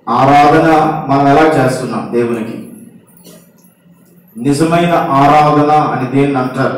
ఆరాధన మనం ఎలా చేస్తున్నాం దేవునికి నిజమైన ఆరాధన అని దేన్ని అంటారు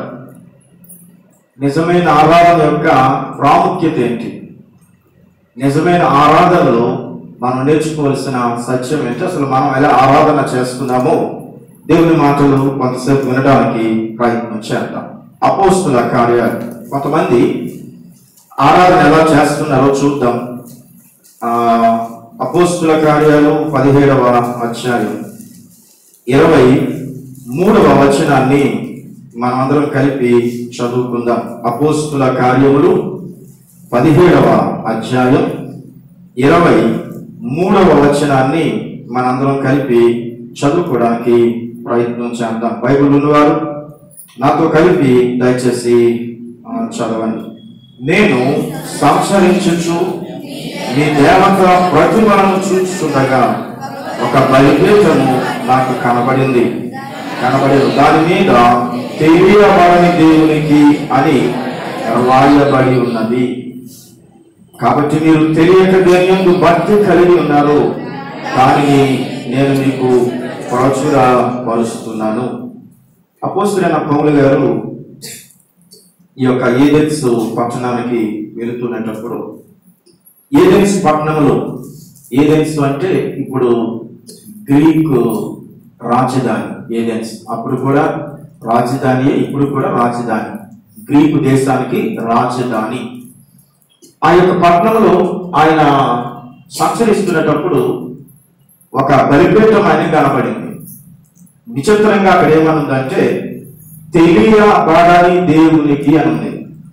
నిజమైన ఆరాధన యొక్క ప్రాముఖ్యత ఏంటి నిజమైన ఆరాధనలో మనం నేర్చుకోవాల్సిన సత్యం ఏంటి అసలు మనం ఎలా ఆరాధన చేస్తున్నామో దేవుని మాటలు కొంతసేపు వినడానికి ప్రయత్నం చేద్దాం అపోస్తుల కార్యాలు కొంతమంది ఆరాధన ఎలా చేస్తున్నారో చూద్దాం ఆ అపోస్తుల కార్యాలు పదిహేడవ అధ్యాయం ఇరవై మూడవ వచనాన్ని మనమందరం కలిపి చదువుకుందాం అపోస్తుల కార్యములు పదిహేడవ అధ్యాయం ఇరవై మూడవ వచనాన్ని మనందరం కలిపి చదువుకోవడానికి ప్రయత్నం చేద్దాం బైబిల్ ఉన్నవారు నాతో కలిపి దయచేసి ఆ, చదవండి నేను సంచరించుచు మీ దేవత ప్రతిమలను చూస్తుండగా ఒక బలిపీఠము నాకు కనబడింది కనబడింది దాని మీద తెలియబడని దేవునికి అని రాయబడి ఉన్నది కాబట్టి మీరు తెలియక దేని భక్తి కలిగి ఉన్నారు దానిని నేను మీకు ప్రచుర పరుస్తున్నాను అపోస్తులైన పౌలు గారు ఈ యొక్క ఏదెన్స్ పట్టణానికి వెళుతున్నప్పుడు ఏదెన్స్ పట్టణంలో ఏదెన్స్ అంటే ఇప్పుడు గ్రీక్ రాజధాని ఏదెన్స్ అప్పుడు కూడా రాజధాని ఇప్పుడు కూడా రాజధాని గ్రీకు దేశానికి రాజధాని ఆ యొక్క పట్టణంలో ఆయన సంచరిస్తున్నప్పుడు ఒక బలిపీఠం ఆయన కనపడింది విచిత్రంగా అక్కడ ఏమనుందంటే తెలియబడని దేవునికి అని ఉంది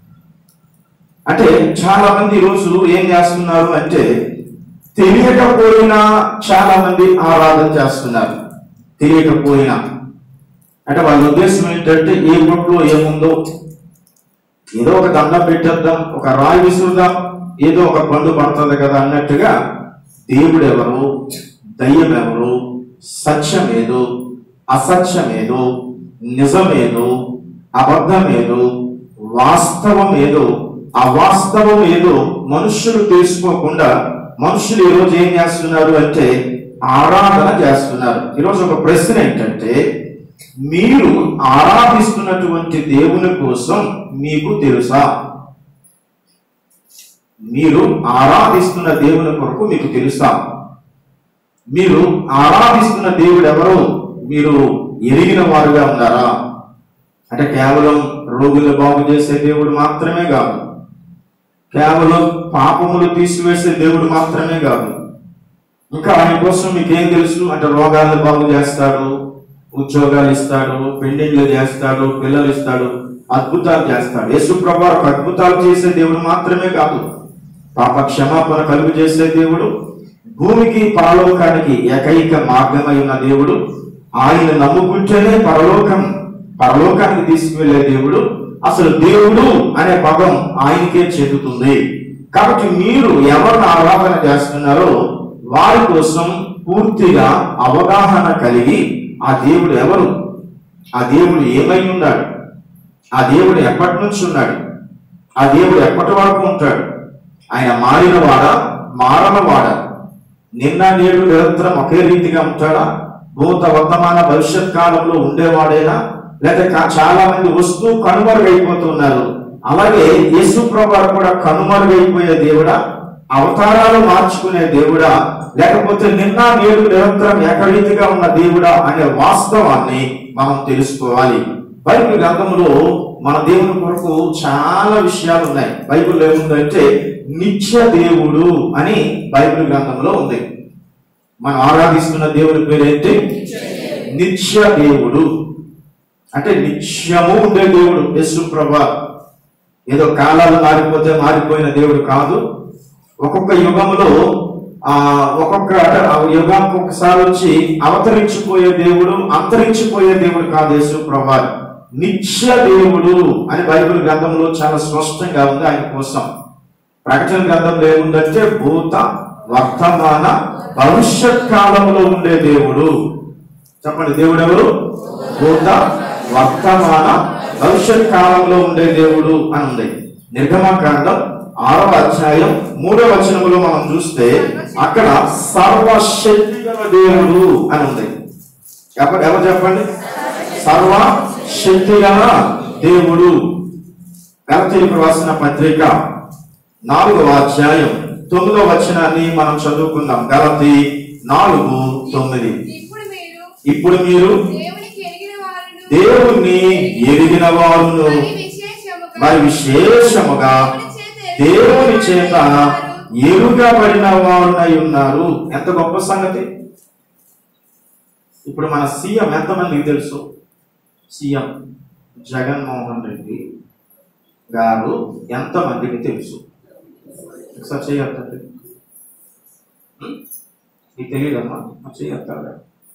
అంటే చాలా మంది ఈరోజు ఏం చేస్తున్నారు అంటే తెలియకపోయినా చాలా మంది ఆరాధన చేస్తున్నారు తెలియకపోయినా అంటే వాళ్ళ ఉద్దేశం ఏంటంటే ఏ బొట్లో ఏముందో ఏదో ఒక దండం పెట్టేద్దాం ఒక రాయి విసురుదాం ఏదో ఒక పండు పడుతుంది కదా అన్నట్టుగా దేవుడు ఎవరు దయ్యం ఎవరు సత్యం ఏదో అసత్యం ఏదో నిజమేదో అబద్ధమేదో వాస్తవం ఏదో అవాస్తవం ఏదో మనుషులు తెలుసుకోకుండా మనుషులు ఈరోజు ఏం చేస్తున్నారు అంటే ఆరాధన చేస్తున్నారు ఈరోజు ఒక ప్రశ్న ఏంటంటే మీరు ఆరాధిస్తున్నటువంటి దేవుని కోసం మీకు తెలుసా మీరు ఆరాధిస్తున్న దేవుని కొరకు మీకు తెలుసా మీరు ఆరాధిస్తున్న దేవుడు ఎవరు మీరు ఎరిగిన వారుగా ఉన్నారా అంటే కేవలం రోగులు బాగు చేసే దేవుడు మాత్రమే కాదు కేవలం పాపములు తీసివేసే దేవుడు మాత్రమే కాదు ఇంకా ఆయన కోసం మీకేం తెలుసు అంటే రోగాలను బాగు చేస్తాడు ఉద్యోగాలు ఇస్తాడు పెండింగ్లు చేస్తాడు పిల్లలు ఇస్తాడు అద్భుతాలు చేస్తాడు యేసు ప్రభు ఒక అద్భుతాలు చేసే దేవుడు మాత్రమే కాదు పాప క్షమాపణ కలుగు చేసే దేవుడు భూమికి పరలోకానికి ఏకైక మార్గమై ఉన్న దేవుడు ఆయన నమ్ముకుంటేనే పరలోకం పరలోకానికి తీసుకువెళ్ళే దేవుడు అసలు దేవుడు అనే పదం ఆయనకే చెందుతుంది కాబట్టి మీరు ఎవరిని ఆరాధన చేస్తున్నారో వారి కోసం పూర్తిగా అవగాహన కలిగి ఆ దేవుడు ఎవరు ఆ దేవుడు ఏమై ఉన్నాడు ఆ దేవుడు ఎప్పటి నుంచి ఉన్నాడు ఆ దేవుడు ఎప్పటి వరకు ఉంటాడు ఆయన మారిన వాడా మారన వాడా నిన్న నేడు నిరంతరం ఒకే రీతిగా ఉంటాడా భూత వర్తమాన భవిష్యత్ కాలంలో ఉండేవాడేనా లేక కా- చాలా మంది వస్తూ కనుమరుగైపోతున్నారు అలాగే యేసు ప్రభు కూడా కనుమరుగైపోయే దేవుడా అవతారాలు మార్చుకునే దేవుడా లేకపోతే నిన్న నేడు నిరంతరం ఏకరీతిగా ఉన్న దేవుడా అనే వాస్తవాన్ని మనం తెలుసుకోవాలి బైబిల్ గ్రంథంలో మన దేవుని కొరకు చాలా విషయాలు ఉన్నాయి బైబిల్ ఏముందంటే నిత్య దేవుడు అని బైబిల్ గ్రంథంలో ఉంది మనం ఆరాధిస్తున్న దేవుని పేరు ఏంటి నిత్య దేవుడు అంటే నిత్యము ఉండే దేవుడు యేసు ప్రభా ఏదో కాలాలు మారిపోతే మారిపోయిన దేవుడు కాదు ఒక్కొక్క యుగంలో ఆ ఒక్కొక్క అంటే ఆ యుగానికి ఒకసారి వచ్చి అవతరించిపోయే దేవుడు అంతరించిపోయే దేవుడు కాదు యేసు ప్రభా నిత్య దేవుడు అని బైబిల్ గ్రంథంలో చాలా స్పష్టంగా ఉంది ఆయన కోసం ప్రకటన గ్రంథంలో ఏముందంటే భూత వర్తమాన భవిష్యత్ కాలంలో ఉండే దేవుడు చెప్పండి దేవుడు ఎవరు భూత వర్తమాన భవిష్యత్ కాలంలో ఉండే దేవుడు అని ఉంది నిర్గమకాండం ఆరవ అధ్యాయం మూడవ వచనములో మనం చూస్తే అక్కడ సర్వశక్తి గల దేవుడు అని ఉంది ఎవరు ఎవరు చెప్పండి సర్వ శక్తి గల దేవుడు గలతీలకు రాసిన పత్రిక నాలుగవ అధ్యాయం తొమ్మిదవ వచనాన్ని మనం చదువుకుందాం గలతి నాలుగు తొమ్మిది ఇప్పుడు మీరు ఇప్పుడు మీరు దేవునికి ఎరిగిన వారును దేవుణ్ణి ఎరిగిన వారును మరి విశేషముగా మరి విశేషముగా దేవుని చేత ఎరుగబడిన వారునై ఉన్నారు ఎంత గొప్ప సంగతి ఇప్పుడు మన సీఎం ఎంతమందికి తెలుసు సీఎం జగన్మోహన్ రెడ్డి గారు ఎంతమందికి తెలుసు ఒకసారి చేయొద్దండి నీకు తెలియదమ్మా చేయొద్దా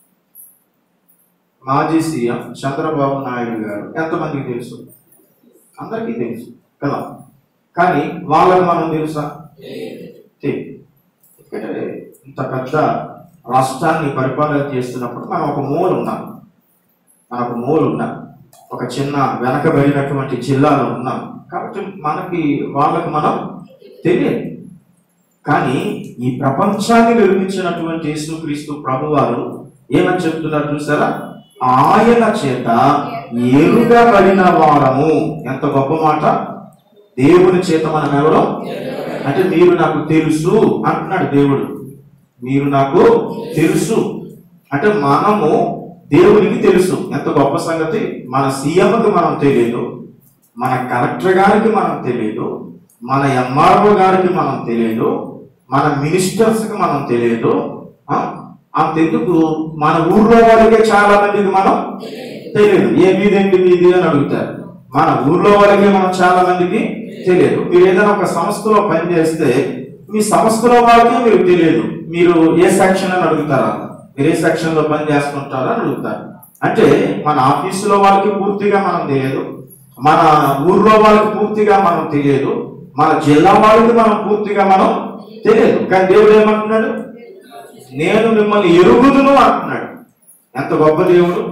మాజీ సీఎం చంద్రబాబు నాయుడు గారు ఎంతమందికి తెలుసు అందరికీ తెలుసు కదా కానీ వాళ్ళని మనం తెలుసా తెలియదు. ఎందుకంటే ఇంత పెద్ద రాష్ట్రాన్ని పరిపాలన చేస్తున్నప్పుడు మనం ఒక మూలు ఉన్నాం మనం ఒక మూలు ఉన్నాం ఒక చిన్న వెనకబడినటువంటి జిల్లాలో ఉన్నాం కాబట్టి మనకి వాళ్ళకి మనం తెలియదు కానీ ఈ ప్రపంచాన్ని నిర్మించినటువంటి యేసుక్రీస్తు ప్రభువారు ఏమని చెప్తున్నారు చూసారా ఆయన చేత ఎరుగబడిన వారము ఎంత గొప్ప మాట దేవుని చేత మనం ఎవరు అంటే మీరు నాకు తెలుసు అంటున్నాడు దేవుడు మీరు నాకు తెలుసు అంటే మనము దేవునికి తెలుసు ఎంత గొప్ప సంగతి మన సీఎంకి మనం తెలియదు మన కలెక్టర్ గారికి మనం తెలియదు మన ఎంఆర్ఓ గారికి మనం తెలియదు మన మినిస్టర్స్ కి మనం తెలియదు ఆ? అంతెందుకు మన ఊర్లో వాళ్ళకే చాలా మందికి మనం తెలియదు ఏ మీదేంటి మీది అని అడుగుతారు మన ఊర్లో వాళ్ళకి మనం చాలా మందికి తెలియదు మీరు ఏదైనా ఒక సంస్థలో పనిచేస్తే మీ సంస్థలో వాళ్ళకి మీరు తెలియదు మీరు ఏ సెక్షన్ అని అడుగుతారా మీరు ఏ సెక్షన్ లో పని చేస్తుంటారా అని అడుగుతారు అంటే మన ఆఫీసులో వాళ్ళకి పూర్తిగా మనం తెలియదు మన ఊర్లో వాళ్ళకి పూర్తిగా మనం తెలియదు మన జిల్లా వాళ్ళకి మనం పూర్తిగా మనం తెలియదు కానీ దేవుడు ఏమంటున్నాడు నేను మిమ్మల్ని ఎరుగుదును అంటున్నాడు ఎంత గొప్ప దేవుడు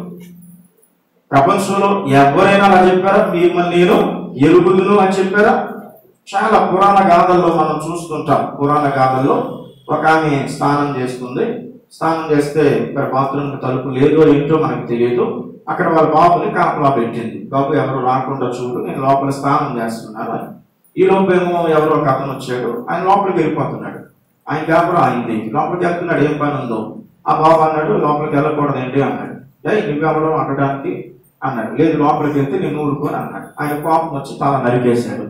ప్రపంచంలో ఎవరైనా అలా చెప్పారా మిమ్మల్ని నేను ఎరుగుదును అని చెప్పారా చాలా పురాణ గాథల్లో మనం చూస్తుంటాం పురాణ గాథల్లో ఒక ఆమె స్నానం చేస్తుంది స్నానం చేస్తే ఇక్కడ బాత్రూమ్ తలుపు లేదో ఏంటో మనకు తెలియదు అక్కడ వాళ్ళ బాబుని కాపలా పెట్టింది బాబు ఎవరు రాకుండా చూడు నేను లోపల స్నానం చేస్తున్నాను అని ఈ లోపేమో ఎవరో ఒక అతను వచ్చాడు ఆయన లోపలికి వెళ్ళిపోతున్నాడు ఆయన కాపురం అయింది లోపలికి వెళ్తున్నాడు ఏం పని ఉందో ఆ బాబు అన్నాడు లోపలికి వెళ్ళకూడదు ఏంటి అన్నాడు ఏ నువ్వెవరో అనడానికి అన్నాడు లేదు లోపలికి వెళ్తే నేను ఊరుకొని అన్నాడు ఆయన కోపం వచ్చి తల నరికేశాడు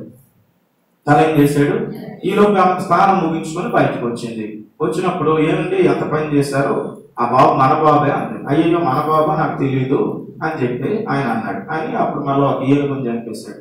తల ఏం చేశాడు ఈ లోపు ఆమె స్నానం ముగించుకొని బయటకు వచ్చింది వచ్చినప్పుడు ఏమండి ఎంత పని చేశారు ఆ బాబు మన బాబే అంది అయ్యో మన బాబా నాకు తెలియదు అని చెప్పి ఆయన అన్నాడు అని అప్పుడు మళ్ళీ ఒక ఏనుగుని చంపేశాడు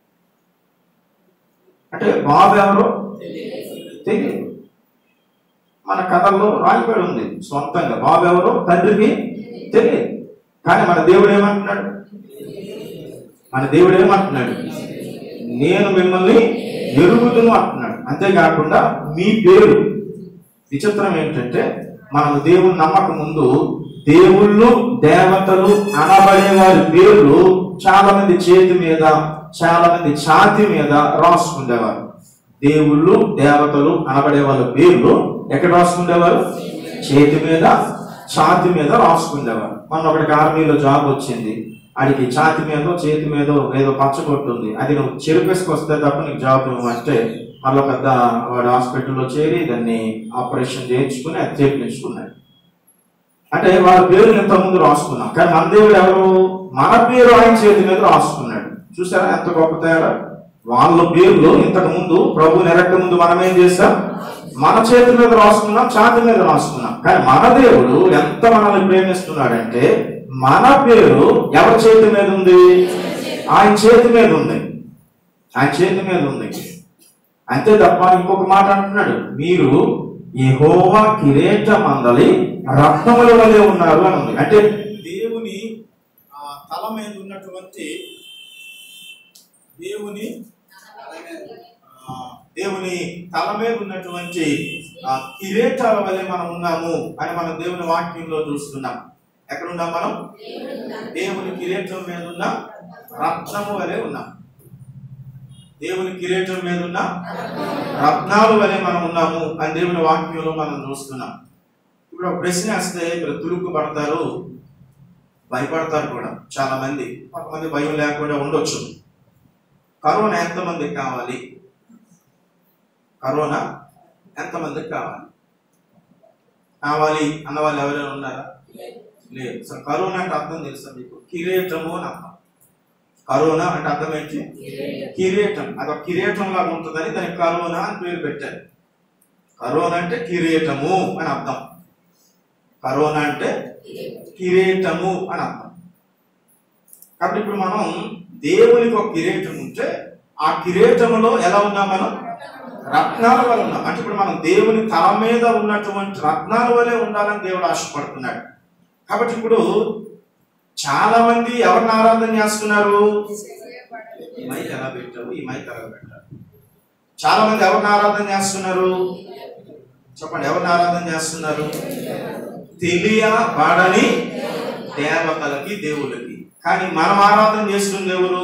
అంటే బాబు ఎవరో తెలియదు మన కథల్లో రాయబడి ఉంది సొంతంగా బాబు ఎవరో తండ్రికి తెలియదు కానీ మన దేవుడు ఏమంటున్నాడు మన దేవుడు ఏమంటున్నాడు నేను మిమ్మల్ని ఎరుగుదును అంటున్నాడు అంతేకాకుండా మీ పేరు విచిత్రం ఏంటంటే మనము దేవుని నమ్మక ముందు దేవుళ్ళు దేవతలు అనబడే వారి పేర్లు చాలా మంది చేతి మీద చాలా మంది ఛాతి మీద రాసుకునేవారు దేవుళ్ళు దేవతలు అనబడే వాళ్ళ పేర్లు ఎక్కడ రాసుకునేవారు చేతి మీద ఛాతి మీద రాసుకునేవారు మొన్న ఒకటికి ఆర్మీలో జాబ్ వచ్చింది ఆడికి ఛాతి మీద చేతి మీద ఏదో పచ్చ కొట్టుంది అది నువ్వు చెరిపేసుకొస్తే తప్ప నీకు జాబ్ నువ్వు అంటే మళ్ళీ పెద్ద వాడు హాస్పిటల్లో చేరి దాన్ని ఆపరేషన్ చేయించుకుని అది చేయించుకున్నాడు అంటే వాళ్ళ పేరు ఇంతకుముందు రాసుకున్నాం కానీ మన దేవుడు ఎవరు మన పేరు ఆయన చేతి మీద రాసుకున్నాడు చూసారా ఎంత గొప్ప తేడా వాళ్ళ పేర్లు ఇంతకు ముందు ప్రభు నెరక్క ముందు మనం ఏం చేస్తాం మన చేతి మీద రాసుకున్నాం ఛాతి మీద రాసుకున్నాం కానీ మన దేవుడు ఎంత మనల్ని ప్రేమిస్తున్నాడంటే మన పేరు ఎవరి చేతి మీద ఉంది ఆయన చేతి మీద ఉంది ఆయన చేతి మీద ఉంది అంతే తప్ప ఇంకొక మాట అంటున్నాడు మీరు యెహోవా కిరీట మందలి రత్నముల వలె ఉన్నారు అని ఉంది అంటే దేవుని ఆ, తల మీద ఉన్నటువంటి దేవుని ఆ, దేవుని తల మీద ఉన్నటువంటి ఆ, కిరీటాల వలె మనం ఉన్నాము అని మనం దేవుని వాక్యంలో చూస్తున్నాం ఎక్కడ ఉన్నాం మనం దేవుని కిరీటం మీద ఉన్న రత్నము వలె ఉన్నాం దేవుని కిరీటం మీద ఉన్న రత్నాలు వలె మనం ఉన్నాము అని దేవుని వాక్యంలో మనం చూస్తున్నాం ఇప్పుడు ఒక ప్రశ్న వస్తే మీరు తులుకు పడతారు భయపడతారు కూడా చాలా మంది కొంతమంది భయం లేకుండా ఉండొచ్చు కరోనా ఎంతమందికి కావాలి కరోనా ఎంతమందికి కావాలి కావాలి అన్న వాళ్ళు ఎవరైనా ఉన్నారా లేదు అసలు కరోనా అంటే అర్థం తెలుసా మీకు కిరీటము అని అర్థం కరోనా అంటే అర్థం ఏంటి కిరీటం అది ఒక కిరీటం లాగా ఉంటుందని దానికి కరోనా అని పేరు పెట్టారు కరోనా అంటే కిరీటము అని అర్థం కరోనా అంటే కిరీటము అని అర్థం కాబట్టి ఇప్పుడు మనం దేవునికి ఒక కిరీటం ఉంటే ఆ కిరీటములో ఎలా ఉన్నాం మనం రత్నాల వల్ల ఉన్నాం అంటే ఇప్పుడు మనం దేవుని తల మీద ఉన్నటువంటి రత్నాల వల్లే ఉండాలని దేవుడు ఆశపడుతున్నాడు కాబట్టి ఇప్పుడు చాలా మంది ఎవరిని ఆరాధన చేస్తున్నారు ఈ మైక్ ఎలా పెట్టావు ఈ మైక్ ఎలా పెట్టారు చాలా మంది ఎవరిని ఆరాధన చేస్తున్నారు చెప్పండి ఎవరిని ఆరాధన చేస్తున్నారు తెలియబడని దేవతలకి దేవులకి కానీ మనం ఆరాధన చేస్తుంది ఎవరు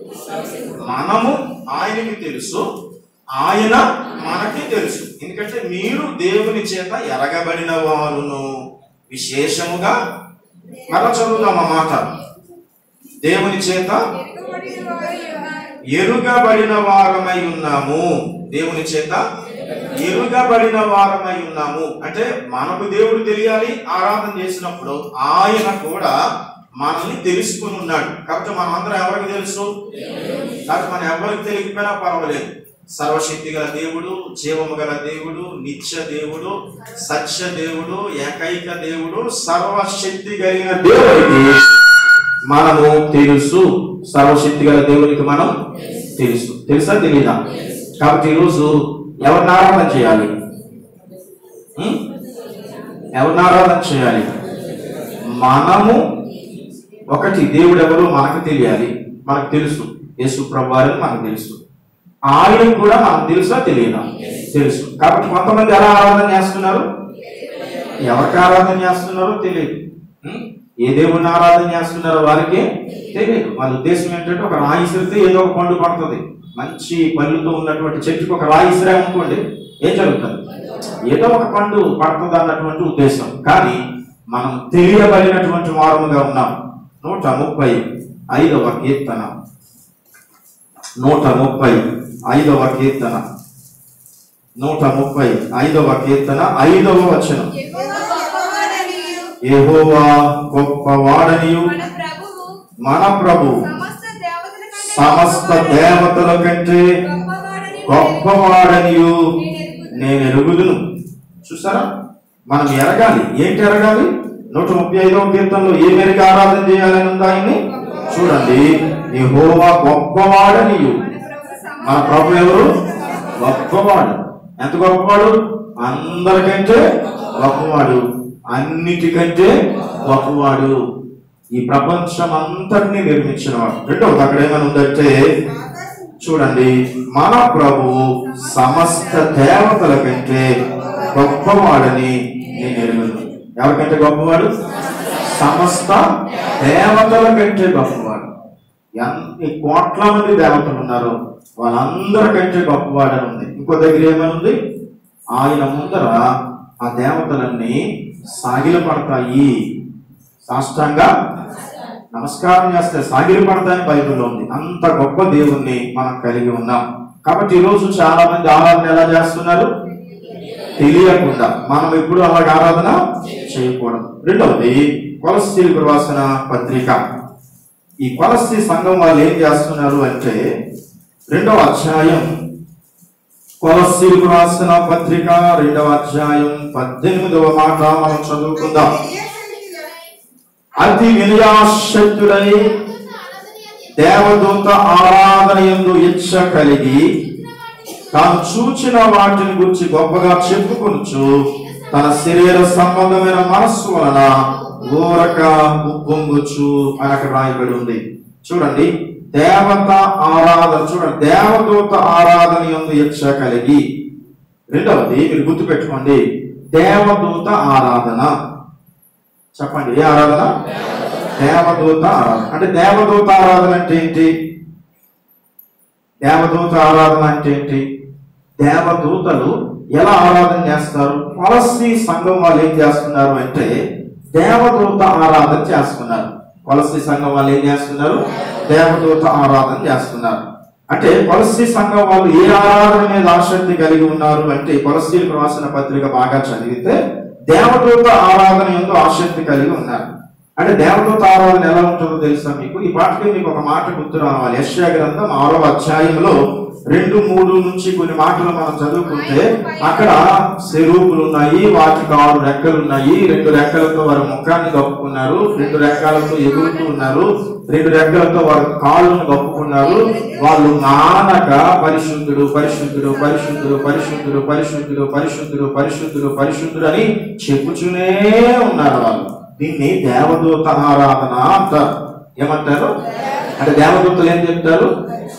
మనము ఆయనకి తెలుసు ఆయన మనకి తెలుసు ఎందుకంటే మీరు దేవుని చేత ఎరగబడిన వారును విశేషముగా మరలా చదువుదాం ఆ మాట దేవుని చేత ఎరుగబడిన వారు ఉన్నారు. ఎరుగబడిన వారమై ఉన్నాము దేవుని చేత ఎరుగబడిన వారమై ఉన్నాము అంటే మనకు దేవుడు తెలియాలి ఆరాధన చేసినప్పుడు ఆయన కూడా మనల్ని తెలుసుకుని ఉన్నాడు కాబట్టి మనం అందరం ఎవరికి తెలుసు కాబట్టి మనం ఎవరికి తెలియకపోయినా పర్వాలేదు సర్వశక్తి గల దేవుడు జీవము గల దేవుడు నిత్య దేవుడు సత్య దేవుడు ఏకైక దేవుడు సర్వశక్తి కలిగిన దేవుడికి మనము తెలుసు సర్వశక్తి గల దేవునికి మనం తెలుసు తెలుసా తెలీదా కాబట్టి ఈరోజు ఎవరిని ఆరాధన చేయాలి ఉం? ఎవరిని ఆరాధన చేయాలి మనము ఒకటి దేవుడు ఎవరు మనకు తెలియాలి మనకు తెలుసు యేసు ప్రభు వారని మనకు తెలుసు ఆయన కూడా మనకు తెలుసా తెలియదా తెలుసు కాబట్టి కొంతమంది ఎలా ఆరాధన చేస్తున్నారు ఎవరికి ఆరాధన చేస్తున్నారో తెలియదు ఉం? ఏ దేవుడిని ఆరాధన చేస్తున్నారో వారికి తెలియదు వాళ్ళ ఉద్దేశం ఏంటంటే ఒక రాయి ఇసిరితే ఏదో ఒక పండు పడుతుంది మంచి పళ్ళుతో ఉన్నటువంటి చెట్టుకు ఒక రాయి ఇసిరా అనుకోండి ఏం జరుగుతుంది ఏదో ఒక పండు పడుతుంది అన్నటువంటి ఉద్దేశం కానీ మనం తెలియబడినటువంటి వారముగా ఉన్నాం నూట ముప్పై ఐదవ కీర్తన నూట ముప్పై ఐదవ కీర్తన నూట ముప్పై ఐదవ కీర్తన ఐదవ వచనం యెహోవా గొప్పవాడనియు, యెహోవా గొప్పవాడనియు మన ప్రభువు మన ప్రభు సమస్త దేవతల కంటే సమస్త దేవతల కంటే గొప్పవాడని గొప్పవాడనియు నేను నేను ఎరుగుదును చూసారా మనం ఎరగాలి ఏంటి ఎరగాలి నూట ముప్పై ఐదవ కీర్తనలో ఏ మేరకు ఆరాధన చేయాలని ఉందా ఆయన్ని చూడండి యెహోవా గొప్పవాడనియు మన మన ప్రభు సమస్త ప్రభు ఎవరు గొప్పవాడు ఎంత గొప్పవాడు అందరికంటే గొప్పవాడు అన్నిటికంటే గొప్పవాడు ఈ ప్రపంచం అంతటినీ నిర్మించినవాడు రెండవది అక్కడ ఏమైనా ఉందంటే చూడండి మన ప్రభువు సమస్త దేవతల కంటే గొప్పవాడని నేను ఎరుగును ఎవరికంటే గొప్పవాడు సమస్త దేవతల కంటే గొప్పవాడు ఎన్ని కోట్ల మంది దేవతలు ఉన్నారు వాళ్ళందరికంటే గొప్పవాడని ఉంది ఇంకో దగ్గర ఏమని ఉంది ఆయన ముందర ఆ దేవతలన్నీ సాగిల పడతాయి సాష్టంగా నమస్కారం చేస్తే సాగిలి పడతాయని బైబిల్లో ఉంది అంత గొప్ప దేవుణ్ణి మనం కలిగి ఉన్నాం కాబట్టి ఈరోజు చాలా మంది ఆరాధన ఎలా చేస్తున్నారు తెలియకుండా మనం ఎప్పుడు అలాగ ఆరాధన చేయకూడదు రెండవది కొలస్తీలకు రాసిన పత్రిక ఈ కొలస్తి సంఘం వాళ్ళు ఏం చేస్తున్నారు అంటే రెండవ అధ్యాయం కొలస్తీలకు రాసిన పత్రిక రెండవ అధ్యాయం పద్దెనిమిదవ మాట మనం చదువుకుందాం అతి వినయాశక్తుడై దేవదూత ఆరాధన ఎందు ఇచ్చ కలిగి తాను చూచిన వాటిని గురించి గొప్పగా చెప్పుకొనుచు తన శరీర సంబంధమైన మనస్సు వలన ఊరక ఉప్పొంగుచు అని అక్కడ రాయబడి ఉంది చూడండి దేవత ఆరాధన చూడండి దేవదూత ఆరాధన ఎందు ఇచ్చ కలిగి రెండవది మీరు గుర్తుపెట్టుకోండి దేవదూత ఆరాధన చెప్పండి ఏ ఆరాధన దేవదూత ఆరాధన అంటే దేవదూత ఆరాధన అంటే ఏంటి దేవదూత ఆరాధన అంటే ఏంటి దేవదూతలు ఎలా ఆరాధన చేస్తారు కొలసి సంఘం వాళ్ళు ఏం చేస్తున్నారు అంటే దేవదూత ఆరాధన చేస్తున్నారు కొలసి సంఘం వాళ్ళు ఏం చేస్తున్నారు దేవదూత ఆరాధన చేస్తున్నారు అంటే కొలసి సంఘం వాళ్ళు ఏ ఆరాధన మీద ఆసక్తి కలిగి ఉన్నారు అంటే కొలసీలకు రాసిన పత్రిక బాగా చదివితే దేవదూత ఆరాధన ఎందు ఆసక్తి కలిగి ఉన్నారు అంటే దేవదూత ఆరాధన ఎలా ఉంటుందో తెలుసా మీకు ఈ పాటకి మీకు ఒక మాట గుర్తు రావాలి యశ్యా గ్రంథం ఆరవ అధ్యాయంలో రెండు మూడు నుంచి కొన్ని మాటలు మనం చదువుకుంటే అక్కడ శరూపులు ఉన్నాయి వాటికి ఆరు రెక్కలు ఉన్నాయి రెండు రెక్కలతో వారి ముఖాన్ని కప్పుకున్నారు రెండు రెక్కలతో ఎగురుతూ ఉన్నారు రెండు రెక్కలతో వారి కాళ్ళను కప్పుకున్నారు వాళ్ళు మానక పరిశుద్ధుడు పరిశుద్ధుడు పరిశుద్ధుడు పరిశుద్ధుడు పరిశుద్ధుడు పరిశుద్ధుడు పరిశుద్ధుడు పరిశుద్ధుడు అని చెప్పుతూనే ఉన్నారు వాళ్ళు దీన్ని దేవదూత ఆరాధన అంటారు ఏమంటారు అంటే దేవదూతలు ఏం చెప్తారు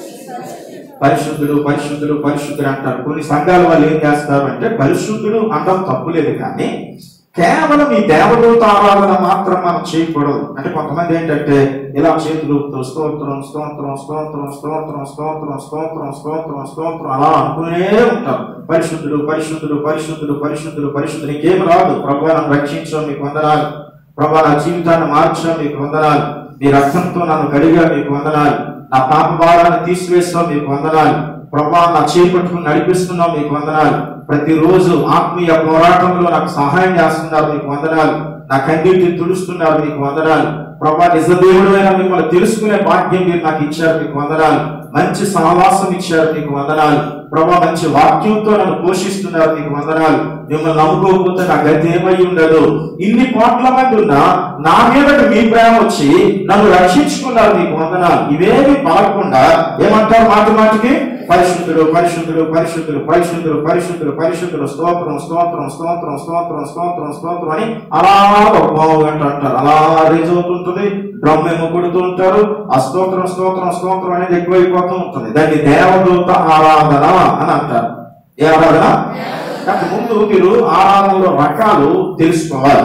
పరిశుద్ధుడు పరిశుద్ధుడు పరిశుద్ధుడు అంటారు కొన్ని సంఘాల వాళ్ళు ఏం చేస్తారు అంటే పరిశుద్ధుడు అనడం తప్పులేదు కానీ కేవలం ఈ దేవదూత ఆరాధన మాత్రం మనం చేయకూడదు అంటే కొంతమంది ఏంటంటే ఇలా చేతులతో స్తోత్రం స్తోత్రం స్తోత్రం స్తోత్రం స్తోత్రం స్తోత్రం స్తోత్రం స్తోత్రం అలా అనుకునే ఉంటారు పరిశుద్ధుడు పరిశుద్ధుడు పరిశుద్ధుడు పరిశుద్ధుడు పరిశుద్ధుడు నీకేం రాదు ప్రభు నన్ను రక్షించడం మీకు వందనాలు ప్రభా నా జీవితాన్ని మార్చడం మీకు వందనాలు మీ రక్తంతో నన్ను కడిగా మీకు వందనాలు నా పాప భారాన్ని తీసివేస్తాం మీకు వందనాలు ప్రభా నా చేపట్టుకుని నడిపిస్తున్నాం మీకు వందనాలు ప్రతిరోజు ఆత్మీయ పోరాటంలో నాకు సహాయం చేస్తున్నారు మీకు వందనాలు నా కన్నీటిని తుడుస్తున్నారు మీకు వందనాలు ప్రభా నిజదేవుడు అయిన మిమ్మల్ని తెలుసుకునే భాగ్యం మీరు నాకు ఇచ్చారు మీకు వందనాలు మంచి సహవాసం ఇచ్చారు మీకు వందనాలు ప్రభా మంచి వాక్యంతో నన్ను పోషిస్తున్నారు మీకు వందనాలు మిమ్మల్ని నమ్ముకోకపోతే నా గతి ఏమై ఉండదు ఇన్ని కోట్ల మంది ఉన్నా నా మీదకి మీ ప్రేమ వచ్చి నన్ను రక్షించుకున్నారు మీకు వందనాలు ఇవేమి పలకకుండా ఏమంటారు మాటి మాటికి పరిశుద్ధుడు పరిశుద్ధుడు పరిశుద్ధుడు పరిశుద్ధుడు పరిశుద్ధుడు పరిశుద్ధుడు స్తోత్రం స్తోత్రం స్తోత్రం స్తోత్రం స్తోత్రం స్తోత్రం అని అలా ఒక పావు గంట అంటారు అలా రేజ్ అవుతుంటుంది డ్రమ్ ఏమో కొడుతూ ఉంటారు ఆ స్తోత్రం స్తోత్రం స్తోత్రం అనేది ఎక్కువైపోతూ ఉంటుంది దాన్ని దేవదూత ఆరాధన అని అంటారు ఏ ఆరాధన కానీ ముందు మీరు ఆరాధనలో రకాలు తెలుసుకోవాలి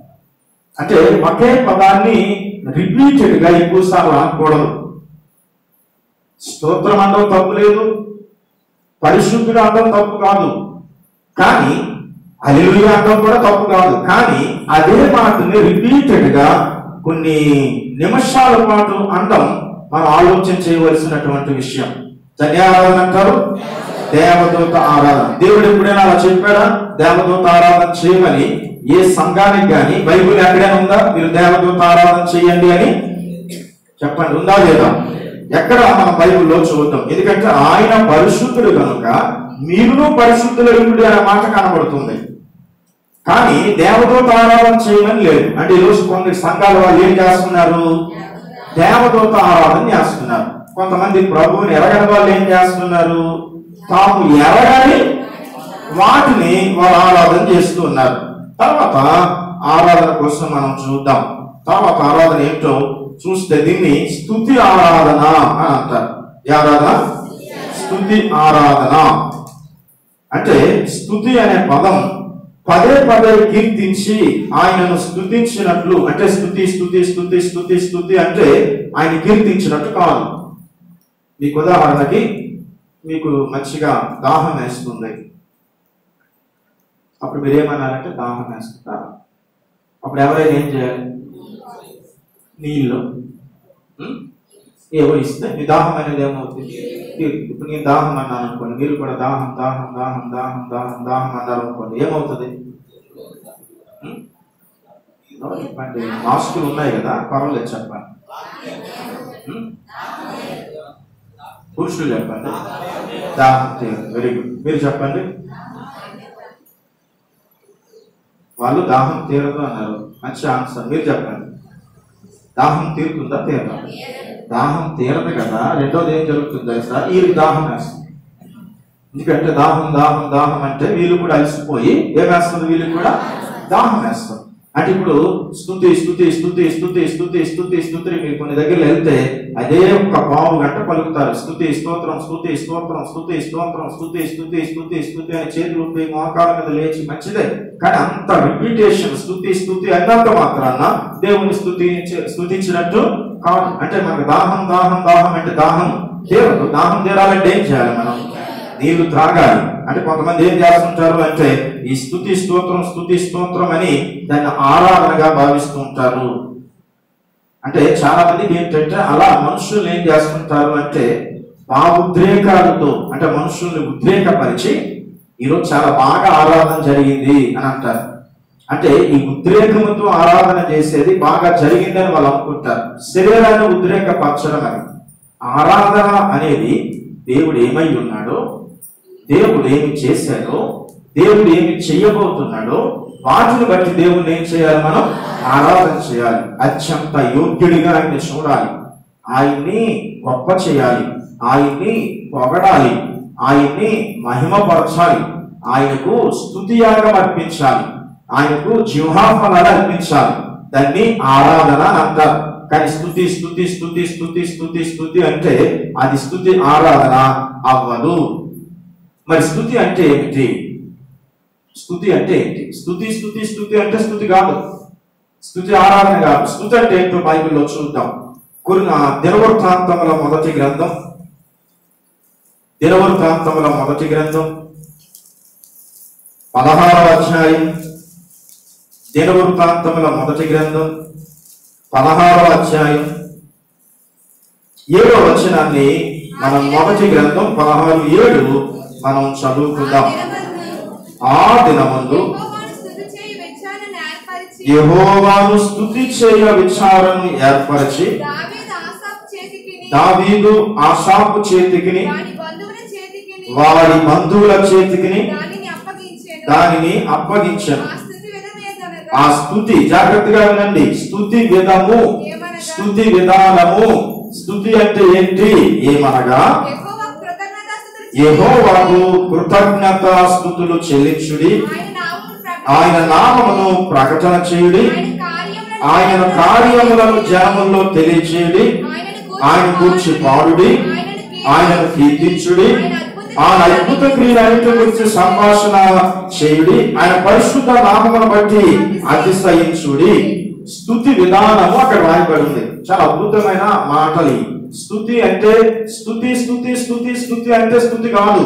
అంటే ఒకే పదాన్ని రిపీటెడ్ గా ఎక్కువసార్లు అనకూడదు స్తోత్రం అనడం తప్పు లేదు పరిశుద్ధుడు అనడం తప్పు కాదు కానీ అలిలుగా అనడం కూడా తప్పు కాదు కానీ అదే మాటని రిపీటెడ్ గా కొన్ని నిమిషాల పాటు అనడం మనం ఆలోచన చేయవలసినటువంటి విషయం ధన్యారాధన అంటారు దేవదూత ఆరాధన దేవుడు ఎప్పుడైనా అలా చెప్పాడా దేవదూత ఆరాధన చేయమని ఏ సంఘానికి కానీ బైబిల్ ఎక్కడైనా ఉందా మీరు దేవదూత ఆరాధన చేయండి అని చెప్పండి ఉందా లేదా ఎక్కడ మనం బైబిల్లో చూద్దాం ఎందుకంటే ఆయన పరిశుద్ధుడు కనుక మీరును పరిశుద్ధులు అనే మాట కనబడుతుంది కానీ దేవదూత ఆరాధన చేయమని లేదు అంటే ఈరోజు కొన్ని సంఘాల వాళ్ళు ఏం చేస్తున్నారు దేవదూత ఆరాధన చేస్తున్నారు కొంతమంది ప్రభువుని ఎరగని వాళ్ళు ఏం చేస్తున్నారు తాము ఎరగని వాటిని వారు ఆరాధన చేస్తూ ఉన్నారు తర్వాత ఆరాధన కోసం మనం చూద్దాం తర్వాత ఆరాధన ఏంటో చూస్తే దీన్ని స్తుతి ఆరాధన అని అంటారు ఏ ఆరాధన స్తుతి ఆరాధన అంటే స్తుతి అనే పదం పదే పదే కీర్తించి ఆయనను స్తుతించినట్లు అంటే స్తుతి స్తుతి స్తుతి స్తుతి స్తుతి అంటే ఆయన కీర్తించినట్టు కాదు మీకు ఉదాహరణకి మీకు మంచిగా దాహం వేస్తుంది అప్పుడు మీరు ఏమన్నారంటే దాహం వేస్తుంటారు అప్పుడు ఎవరైనా ఏం చేయాలి నీళ్ళు ఉం? ఏవో ఇస్తే మీ దాహం అనేది ఏమవుతుంది తీరు- ఇప్పుడు నేను దాహం అన్నాను అనుకోండి మీరు కూడా దాహం దాహం దాహం దాహం దాహం దాహం అన్నారు అనుకోండి ఏమవుతుంది ఉం? ఏదో చెప్పండి మాస్కులు ఉన్నాయి కదా పర్వాలేదు చెప్పండి ఉం? పురుషులు చెప్పండి దాహం తీరు వెరీ గుడ్ మీరు చెప్పండి వాళ్ళు దాహం తీరదు అన్నారు మంచి ఆన్సర్ మీరు చెప్పండి దాహం తీరుతుందా తీరదా దాహం తీరదు కదా రెండోది ఏం జరుగుతుంది తెలుసా వీళ్ళకి దాహం వేస్తుంది ఎందుకంటే దాహం దాహం దాహం అంటే వీళ్ళు కూడా అలసిపోయి ఏం వేస్తుంది వీళ్ళకి కూడా దాహం వేస్తుంది అంటే ఇప్పుడు స్థుతి స్థుతి స్థుతి స్థుతి స్థుతి స్థుతి స్థుతి మీరు కొన్ని దగ్గర వెళ్తే అదే ఒక పావు గంట పలుకుతారు స్థుతి స్తోత్రం స్థుతి స్తోత్రం స్థుతి స్తోత్రం స్థుతి స్థుతి స్థుతి స్థుతి అని చేతులు ఊపి మోకాల మీద లేచి మంచిదే కానీ అంత రిపీటేషన్ స్థుతి స్థుతి అన్నంత మాత్రాన దేవుని స్థుతి స్థుతించినట్టు కాదు అంటే మనకు దాహం దాహం దాహం అంటే దాహం తీరదు దాహం తీరాలంటే ఏం చేయాలి మనం నీళ్లు త్రాగాలి అంటే కొంతమంది ఏం చేస్తుంటారు అంటే ఈ స్థుతి స్తోత్రం స్థుతి స్తోత్రం అని దాన్ని ఆరాధనగా భావిస్తూ ఉంటారు అంటే చాలా మందికి ఏంటంటే అలా మనుషులు ఏం చేస్తుంటారు అంటే ఆ ఉద్రేకాలతో అంటే మనుషుల్ని ఉద్రేకపరిచి ఈరోజు చాలా బాగా ఆరాధన జరిగింది అని అంటారు అంటే ఈ ఉద్రేకముతో ఆరాధన చేసేది బాగా జరిగిందని వాళ్ళు అనుకుంటారు శరీరాన్ని ఉద్రేకపరచడం అని ఆరాధన అనేది దేవుడు ఏమై ఉన్నాడో దేవుడు ఏమి చేశాడో దేవుడు ఏమి చెయ్యబోతున్నాడో వాటిని బట్టి దేవుడిని ఏం చేయాలి మనం ఆరాధన చేయాలి అత్యంత యోగ్యుడిగా ఆయన్ని చూడాలి ఆయన్ని గొప్ప చేయాలి ఆయన్ని పొగడాలి ఆయన్ని మహిమపరచాలి ఆయనకు స్తుతియాగం అర్పించాలి ఆయనకు జిహ్వాఫలాలు అర్పించాలి దాన్ని ఆరాధన అని అంటారు కానీ స్థుతి స్థుతి స్థుతి స్థుతి స్థుతి స్థుతి అంటే అది స్థుతి ఆరాధన అవ్వదు మరి స్థుతి అంటే ఏమిటి స్థుతి అంటే ఏంటి స్థుతి స్థుతి స్థుతి అంటే స్థుతి కాదు స్థుతి ఆరాధన కాదు స్థుతి అంటే ఏంటో బైబిల్లో చూద్దాం కొన్ని దినవృత్తాంతముల మొదటి గ్రంథం దినవృత్తాంతముల మొదటి గ్రంథం పదహారవ అధ్యాయం దినవృత్తాంతముల మొదటి గ్రంథం పదహారవ అధ్యాయం ఏడో వచనాన్ని మనం మొదటి గ్రంథం పదహారు ఏడు మనం చదువుకుందాం ఆ దినమందు యెహోవాను స్తుతి చేయి వెచ్చాలను ఏర్పరిచి యెహోవాను స్తుతి చేయ విచారను ఏర్పరిచి దావీదు ఆసాపు చేతికిని దావీదు ఆశాపు చేతికిని వాడి బంధువుల చేతికిని వారి బంధువుల చేతికిని దానిని అప్పగించెను దానిని అప్పగించను ఆ స్థుతి విధమేదనగా ఆ స్థుతి జాగ్రత్తగా వినండి స్థుతి విధము ఏమనగా స్థుతి విధానము స్థుతి అంటే ఏంటి ఏమనగా యెహోవా కృతజ్ఞతాస్తుతులు యెహోవాకు కృతజ్ఞత స్థుతులు చెల్లించుడి ఆయన నామమును ఆయన నామమును ప్రకటించుడి. ప్రకటన చేయుడి ఆయన ఆయన కార్యములను కార్యములను జనముల్లో తెలియచేయుడి ఆయనను ఆయన కూర్చి పాడుడి ఆయనను కీర్తించుడి ఆయన అద్భుత క్రియలన్నిటి గురించి సంభాషణ చేయుడి ఆయన పరిశుద్ధ నామమును బట్టి అతిశయించుడి స్థుతి విధానము అక్కడ రాయబడి ఉంది చాలా అద్భుతమైన మాటలు ఇవి. స్థుతి అంటే స్థుతి స్థుతి స్థుతి స్థుతి అంటే స్థుతి కాదు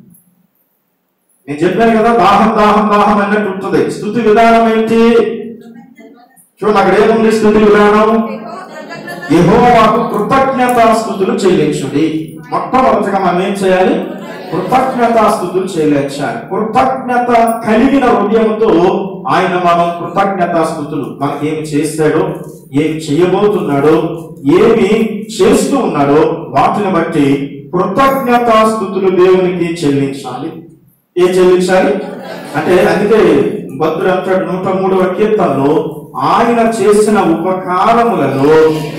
నేను చెప్పాను కదా దాహం దాహం దాహం అన్నట్టు ఉంటుంది స్థుతి విధానం ఏంటి చూడండి అక్కడ ఏముంది స్థుతి విధానం యెహోవా కృతజ్ఞత యెహోవాకు కృతజ్ఞతాస్థుతులు చెల్లించుడి మొట్టమొదటిగా మనం ఏం చేయాలి కృతజ్ఞతాస్థుతులు చెల్లించాలి కృతజ్ఞత కలిగిన హృదయంతో ఆయన మనం కృతజ్ఞతాస్థుతులు మనకి ఏమి చేస్తాడో ఏమి చేయబోతున్నాడో ఏమి చేస్తూ ఉన్నాడో వాటిని బట్టి కృతజ్ఞతాస్థుతులు దేవునికి చెల్లించాలి ఏం చెల్లించాలి అంటే అందుకే భద్రుడు అంటాడు నూట మూడవ కీర్తనలో ఆయన చేసిన ఉపకారములలో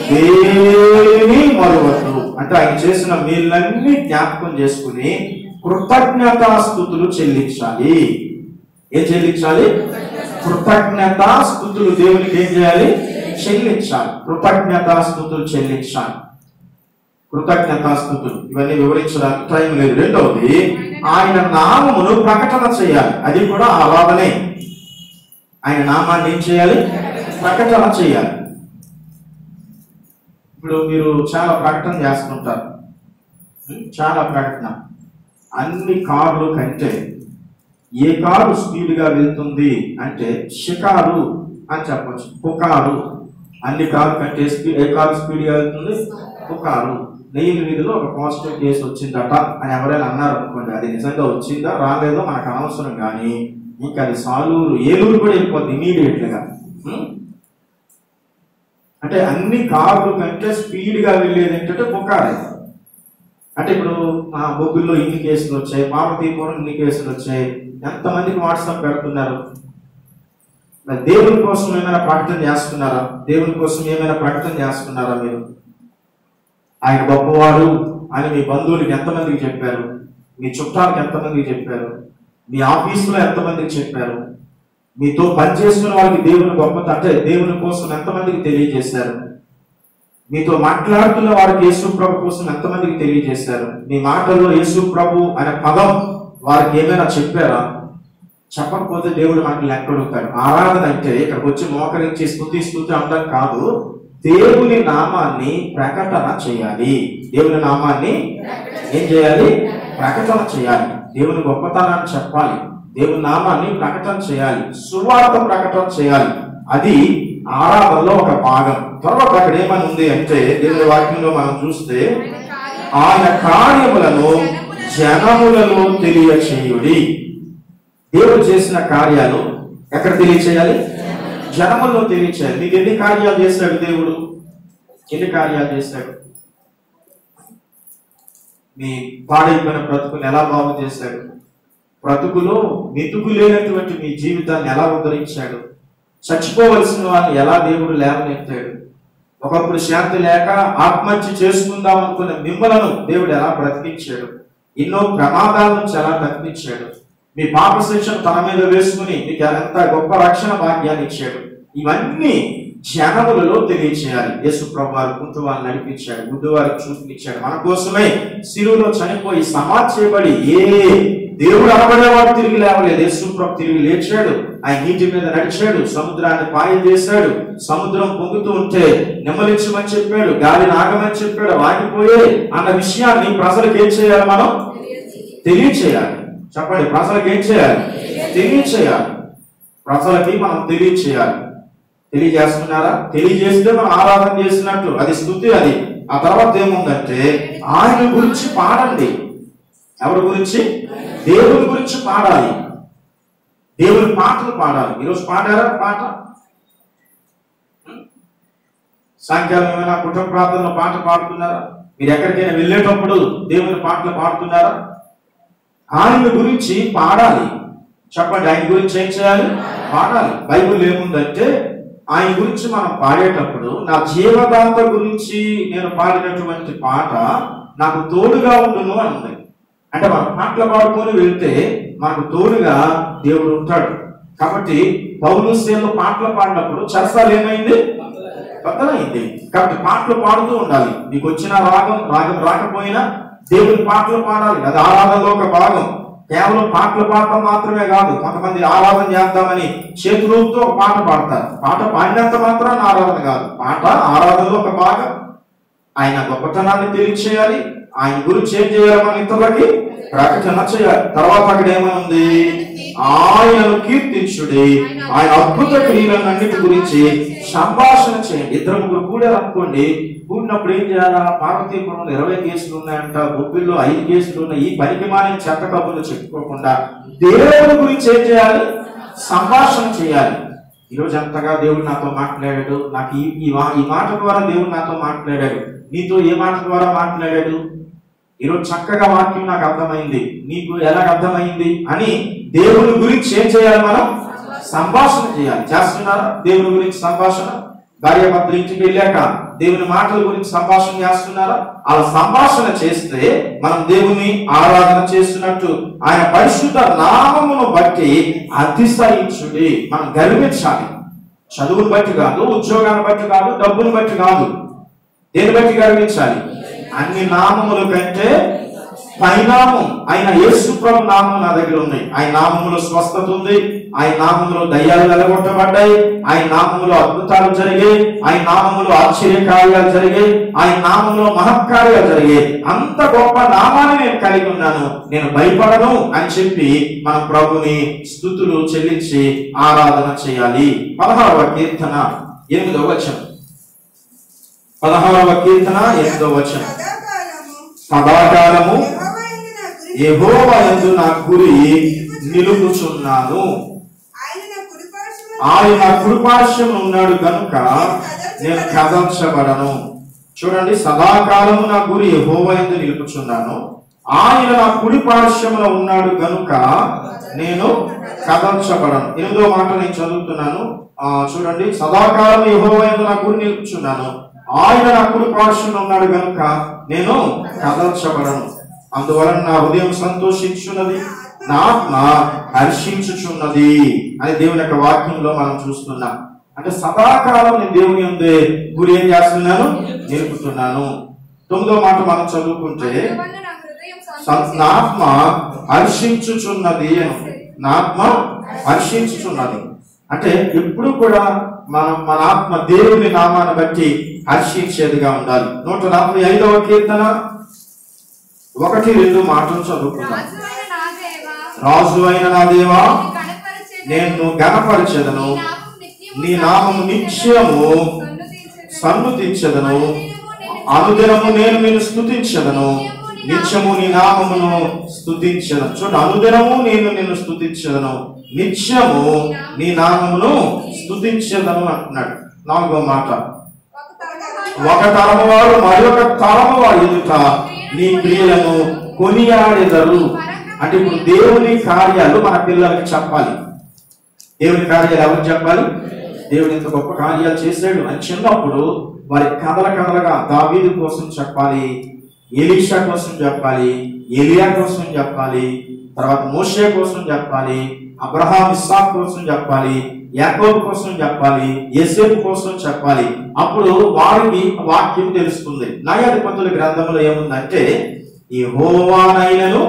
దేని మరవద్దు అంటే ఆయన చేసిన మేళ్ళన్నీ జ్ఞాపకం చేసుకుని కృతజ్ఞతాస్థుతులు చెల్లించాలి ఏం చెల్లించాలి కృతజ్ఞతాస్థుతులు దేవునికి ఏం చేయాలి చెల్లించాలి కృతజ్ఞతాస్థుతులు చెల్లించాలి కృతజ్ఞతాస్థుతులు ఇవన్నీ వివరించడానికి టైం లేదు రెండవది ఆయన నామమును ప్రకటన చేయాలి అది కూడా ఆరాధనే ఆయన నామాన్ని ఏం చేయాలి ప్రకటన చేయాలి ఇప్పుడు మీరు చాలా ప్రకటన చేస్తుంటారు ఉం? చాలా ప్రకటన అన్ని కార్లు కంటే ఏ కారు స్పీడ్గా వెళ్తుంది అంటే షికారు అని చెప్పొచ్చు పుకారు అన్ని కారు కంటే స్పీడ్ ఏ కారు స్పీడ్గా వెళ్తుంది పుకారు నెయ్యి వీధిలో ఒక పాజిటివ్ కేసు వచ్చిందట అని ఎవరైనా అన్నారు అనుకోండి అది నిజంగా వచ్చిందా రాలేదో మనకు అనవసరం కానీ ఇంకా అది సాలూరు ఏలూరు కూడా వెళ్ళిపోద్ది ఇమీడియట్గా అంటే అన్ని కార్లు కంటే స్పీడ్గా వెళ్ళేది ఏంటంటే పుకారే అంటే ఇప్పుడు మా బొగ్గుల్లో ఇన్ని కేసులు వచ్చాయి పార్వతీపురం ఇన్ని కేసులు వచ్చాయి ఎంతమందికి వాట్సాప్ పెడుతున్నారు మరి దేవుని కోసం ఏమైనా ప్రకటన చేస్తున్నారా దేవుని కోసం ఏమైనా ప్రకటన చేస్తున్నారా మీరు ఆయన గొప్పవాడు అని మీ బంధువులకి ఎంతమందికి చెప్పారు మీ చుట్టాలకు ఎంతమందికి చెప్పారు మీ ఆఫీసులో ఎంతమందికి చెప్పారు మీతో పనిచేస్తున్న వాళ్ళకి దేవుని గొప్పత అంటే దేవుని కోసం ఎంతమందికి తెలియజేశారు మీతో మాట్లాడుతున్న వారికి యేసు ప్రభు కోసం ఎంతమందికి తెలియజేశారు మీ మాటల్లో యేసు ప్రభు అనే పదం వారికి ఏమైనా చెప్పారా చెప్పకపోతే దేవుడు మనకి లెక్క అడుగుతాడు ఆరాధన అంటే ఇక్కడికి వచ్చి మోకరించి స్థుతి స్థుతి అనడం కాదు దేవుని నామాన్ని ప్రకటన చేయాలి దేవుని నామాన్ని ఏం చేయాలి ప్రకటన చేయాలి దేవుని గొప్పతనాన్ని చెప్పాలి దేవుని నామాన్ని ప్రకటన చేయాలి సువార్త ప్రకటన చేయాలి అది ఆరాధనలో ఒక భాగం తర్వాత అక్కడ ఏమని ఉంది అంటే దేవుని వాక్యంలో మనం చూస్తే ఆయన కార్యములను జనములలో తెలియచేయుడి దేవుడు చేసిన కార్యాలు ఎక్కడ తెలియచేయాలి జనముల్లో తెలియచేయాలి నీకు ఎన్ని కార్యాలు చేశాడు దేవుడు ఎన్ని కార్యాలు చేశాడు మీ పాడైపోయిన బ్రతుకుని ఎలా బాగు చేశాడు బ్రతుకులో మెతుకు లేనటువంటి మీ జీవితాన్ని ఎలా ఉద్ధరించాడు చచ్చిపోవలసిన వారిని ఎలా దేవుడు లేవనెత్తాడు ఒకప్పుడు శాంతి లేక ఆత్మహత్య చేసుకుందాం అనుకున్న మిమ్మలను దేవుడు ఎలా బ్రతికించాడు ఎన్నో ప్రమాదాల నుంచి ఎలా తప్పించాడు మీ పాప శిక్షను తన మీద వేసుకుని మీకు ఎంత గొప్ప రక్షణ భాగ్యాన్ని ఇచ్చాడు ఇవన్నీ జనములలో తెలియచేయాలి యేసు ప్రభు వారు కుంటువారిని నడిపించాడు గుడ్డివారికి చూపించాడు మన కోసమే శిలువలో చనిపోయి సమాధి చేయబడి ఏ దేవుడు అనబడేవాడు తిరిగి లేవలేదు యేసు ప్రభు తిరిగి లేచాడు ఆయన నీటి మీద నడిచాడు సముద్రాన్ని పాయ చేశాడు సముద్రం పొంగుతూ ఉంటే నెమ్మలించమని చెప్పాడు గాలి నాగమని చెప్పాడు వాగిపోయే అన్న విషయాన్ని ప్రజలకు ఏం చేయాలి మనం తెలియచేయాలి చెప్పండి ప్రజలకు ఏం చేయాలి తెలియచేయాలి ప్రజలకి మనం తెలియచేయాలి తెలియజేస్తున్నారా తెలియజేస్తే మనం ఆరాధన చేసినట్టు అది స్థుతి అది ఆ తర్వాత ఏముందంటే ఆయన గురించి పాడండి ఎవరి గురించి దేవుని గురించి పాడాలి దేవుని పాటలు పాడాలి ఈరోజు పాడారా పాట సాయంకాలం ఏమైనా కుటుంబ ప్రార్థనలో పాట పాడుతున్నారా మీరు ఎక్కడికైనా వెళ్ళేటప్పుడు దేవుని పాటలు పాడుతున్నారా ఆయన గురించి పాడాలి చెప్పండి ఆయన గురించి ఏం చేయాలి పాడాలి బైబిల్ ఏముందంటే ఆయన గురించి మనం పాడేటప్పుడు నా జీవదాంత గురించి నేను పాడినటువంటి పాట నాకు తోడుగా ఉండును అని ఉంది అంటే మనం పాటలు పాడుకొని వెళ్తే మనకు తోడుగా దేవుడు ఉంటాడు కాబట్టి పౌలు సేనలు పాటలు పాడినప్పుడు చరసాలు ఏమైంది బద్దలైంది కాబట్టి పాటలు పాడుతూ ఉండాలి మీకు వచ్చిన రాగం రాగం రాకపోయినా దేవుని పాటలు పాడాలి అది ఆరాధనలో ఒక భాగం కేవలం పాటలు పాడటం మాత్రమే కాదు కొంతమంది ఆరాధన చేద్దామని చేతులతో ఒక పాట పాడతారు పాట పాడినంత మాత్రాన ఆరాధన కాదు పాట ఆరాధనలో ఒక భాగం ఆయన గొప్పతనాన్ని తెలియచేయాలి ఆయన గురించి ఏం చేయాలి మన ఇతరులకి ప్రకటన చేయాలి తర్వాత అక్కడ ఏమనుంది ఆయనను కీర్తించుడి ఆయన అద్భుత క్రియలన్నిటి గురించి సంభాషణ చేయండి ఇద్దరు ముగ్గురు కూడారు అనుకోండి కూడినప్పుడు ఏం చేయాలా పార్వతీపురంలో ఇరవై కేసులు ఉన్నాయంట బొబ్బిల్లో ఐదు కేసులు ఉన్నాయి ఈ పనికి మాని చెత్త కబుర్లు చెప్పుకోకుండా దేవుడి గురించి ఏం చేయాలి సంభాషణ చేయాలి ఈరోజు ఎంతగా దేవుడు నాతో మాట్లాడాడు నాకు ఈ ఈ వా- ఈ మాట ద్వారా దేవుడు నాతో మాట్లాడాడు నీతో ఏ మాట ద్వారా మాట్లాడాడు ఈరోజు చక్కగా వాక్యం నాకు అర్థమైంది నీకు ఎలా అర్థమైంది అని దేవుని గురించి ఏం చేయాలి మనం సంభాషణ చేయాలి చేస్తున్నారా దేవుని గురించి సంభాషణ భార్య భర్తలు ఇంటికి వెళ్ళాక దేవుని మాటల గురించి సంభాషణ చేస్తున్నారా అలా సంభాషణ చేస్తే మనం దేవుని ఆరాధన చేస్తున్నట్టు ఆయన పరిశుద్ధ నామమును బట్టి అతిశయించుడి మనం గర్వించాలి చదువును బట్టి కాదు ఉద్యోగాన్ని బట్టి కాదు డబ్బును బట్టి కాదు దేని బట్టి గర్వించాలి అన్ని నామముల కంటే పైనామం ఆయన యేసు ప్రభు నామం నా దగ్గర ఉంది ఆయన నామములో స్వస్థత ఉంది ఆయన నామములో దయ్యాలు వెలగొట్టబడ్డాయి ఆయన నామములో అద్భుతాలు జరిగాయి ఆయన నామములో ఆశ్చర్య కార్యాలు జరిగాయి ఆయన నామములో మహత్కార్యాలు జరిగాయి అంత గొప్ప నామాన్ని నేను కలిగి ఉన్నాను నేను భయపడను అని చెప్పి మన ప్రభుని స్థుతులు చెల్లించి ఆరాధన చేయాలి పదహారవ కీర్తన ఎనిమిదవ వచనం పదహారవ కీర్తన ఎనిమిదవ వచనం సదాకాలము సదాకాలము యెహోవా యందు యెహోవా యందు నా గురి నా గురి నిలుపుచున్నాను ఆయన నా కుడి పార్శ్వమున ఆయన కృపాశం ఉన్నాడు కనుక నేను కదల్చబడను చూడండి సదాకాలము నా గురి యెహోవా యందు నిలుపుచున్నాను ఆయన నా కుడి పార్శ్వమున ఉన్నాడు గనుక నేను కదల్చబడను ఎనిమిదో మాట నేను చదువుతున్నాను ఆ, చూడండి సదాకాలం యెహోవా యందు నా గురి నిలుపుచున్నాను ఆయన నా కుడి పార్శ్వమున ఉన్నాడు గనుక నేను కదల్చబడను అందువలన నా హృదయం సంతోషించున్నది నా ఆత్మ హర్షించుచున్నది అని దేవుని యొక్క వాక్యంలో మనం చూస్తున్నాం అంటే సదాకాలం నేను దేవుని ఉందే గురి ఏం చేస్తున్నాను నిలుపుతున్నాను తొమ్మిదో మాట మనం చదువుకుంటే అందువల్ల నా హృదయం సం- నా ఆత్మ హర్షించుచున్నది అని ఉంది. నా ఆత్మ హర్షించుచున్నది అంటే ఎప్పుడు కూడా మనం మన ఆత్మ దేవుని నామాన్ని బట్టి హర్షించేదిగా ఉండాలి నూట నలభై ఐదవ కీర్తన ఒకటి రెండు మాటలు చదువుకుందాం రాజువైన నా దేవా, రాజు అయిన నా దేవా నిన్ను కనపరచెదను. నేను గణపరిచెదను నీ నామము నిత్యము నీ నామము నిత్యము సన్నుతించెదను. సన్నుతించదను అనుదినము నేను నిన్ను స్తుతించదను నిత్యము నీ నామమును స్తుతించదను చూడండి అనుదినము నేను నిన్ను స్తుతించదను నిత్యము నీ నామమును స్తుతించదను అంటున్నాడు నాలుగో మాట ఒక తరగతి ఒక తరము వారు మరి ఒక తరము వారి ఎదుట నీ క్రియలను కొనియాడెదరు అంటే ఇప్పుడు దేవుని కార్యాలు మన పిల్లలకి చెప్పాలి దేవుని కార్యాలు ఎవరికి చెప్పాలి దేవుడు ఇంత గొప్ప కార్యాలు చేశాడు అని చిన్నప్పుడు వారి కథల కథలుగా దావీదు కోసం చెప్పాలి ఎలీషా కోసం చెప్పాలి ఎలియా కోసం చెప్పాలి తర్వాత మోషే కోసం చెప్పాలి అబ్రహాం ఇస్సాక్ కోసం చెప్పాలి యాకోబు కోసం చెప్పాలి యేసేపు కోసం చెప్పాలి అప్పుడు వారికి వాక్యం తెలుస్తుంది న్యాయాధిపతుల గ్రంథంలో ఏముందంటే ఈ హోవానైనను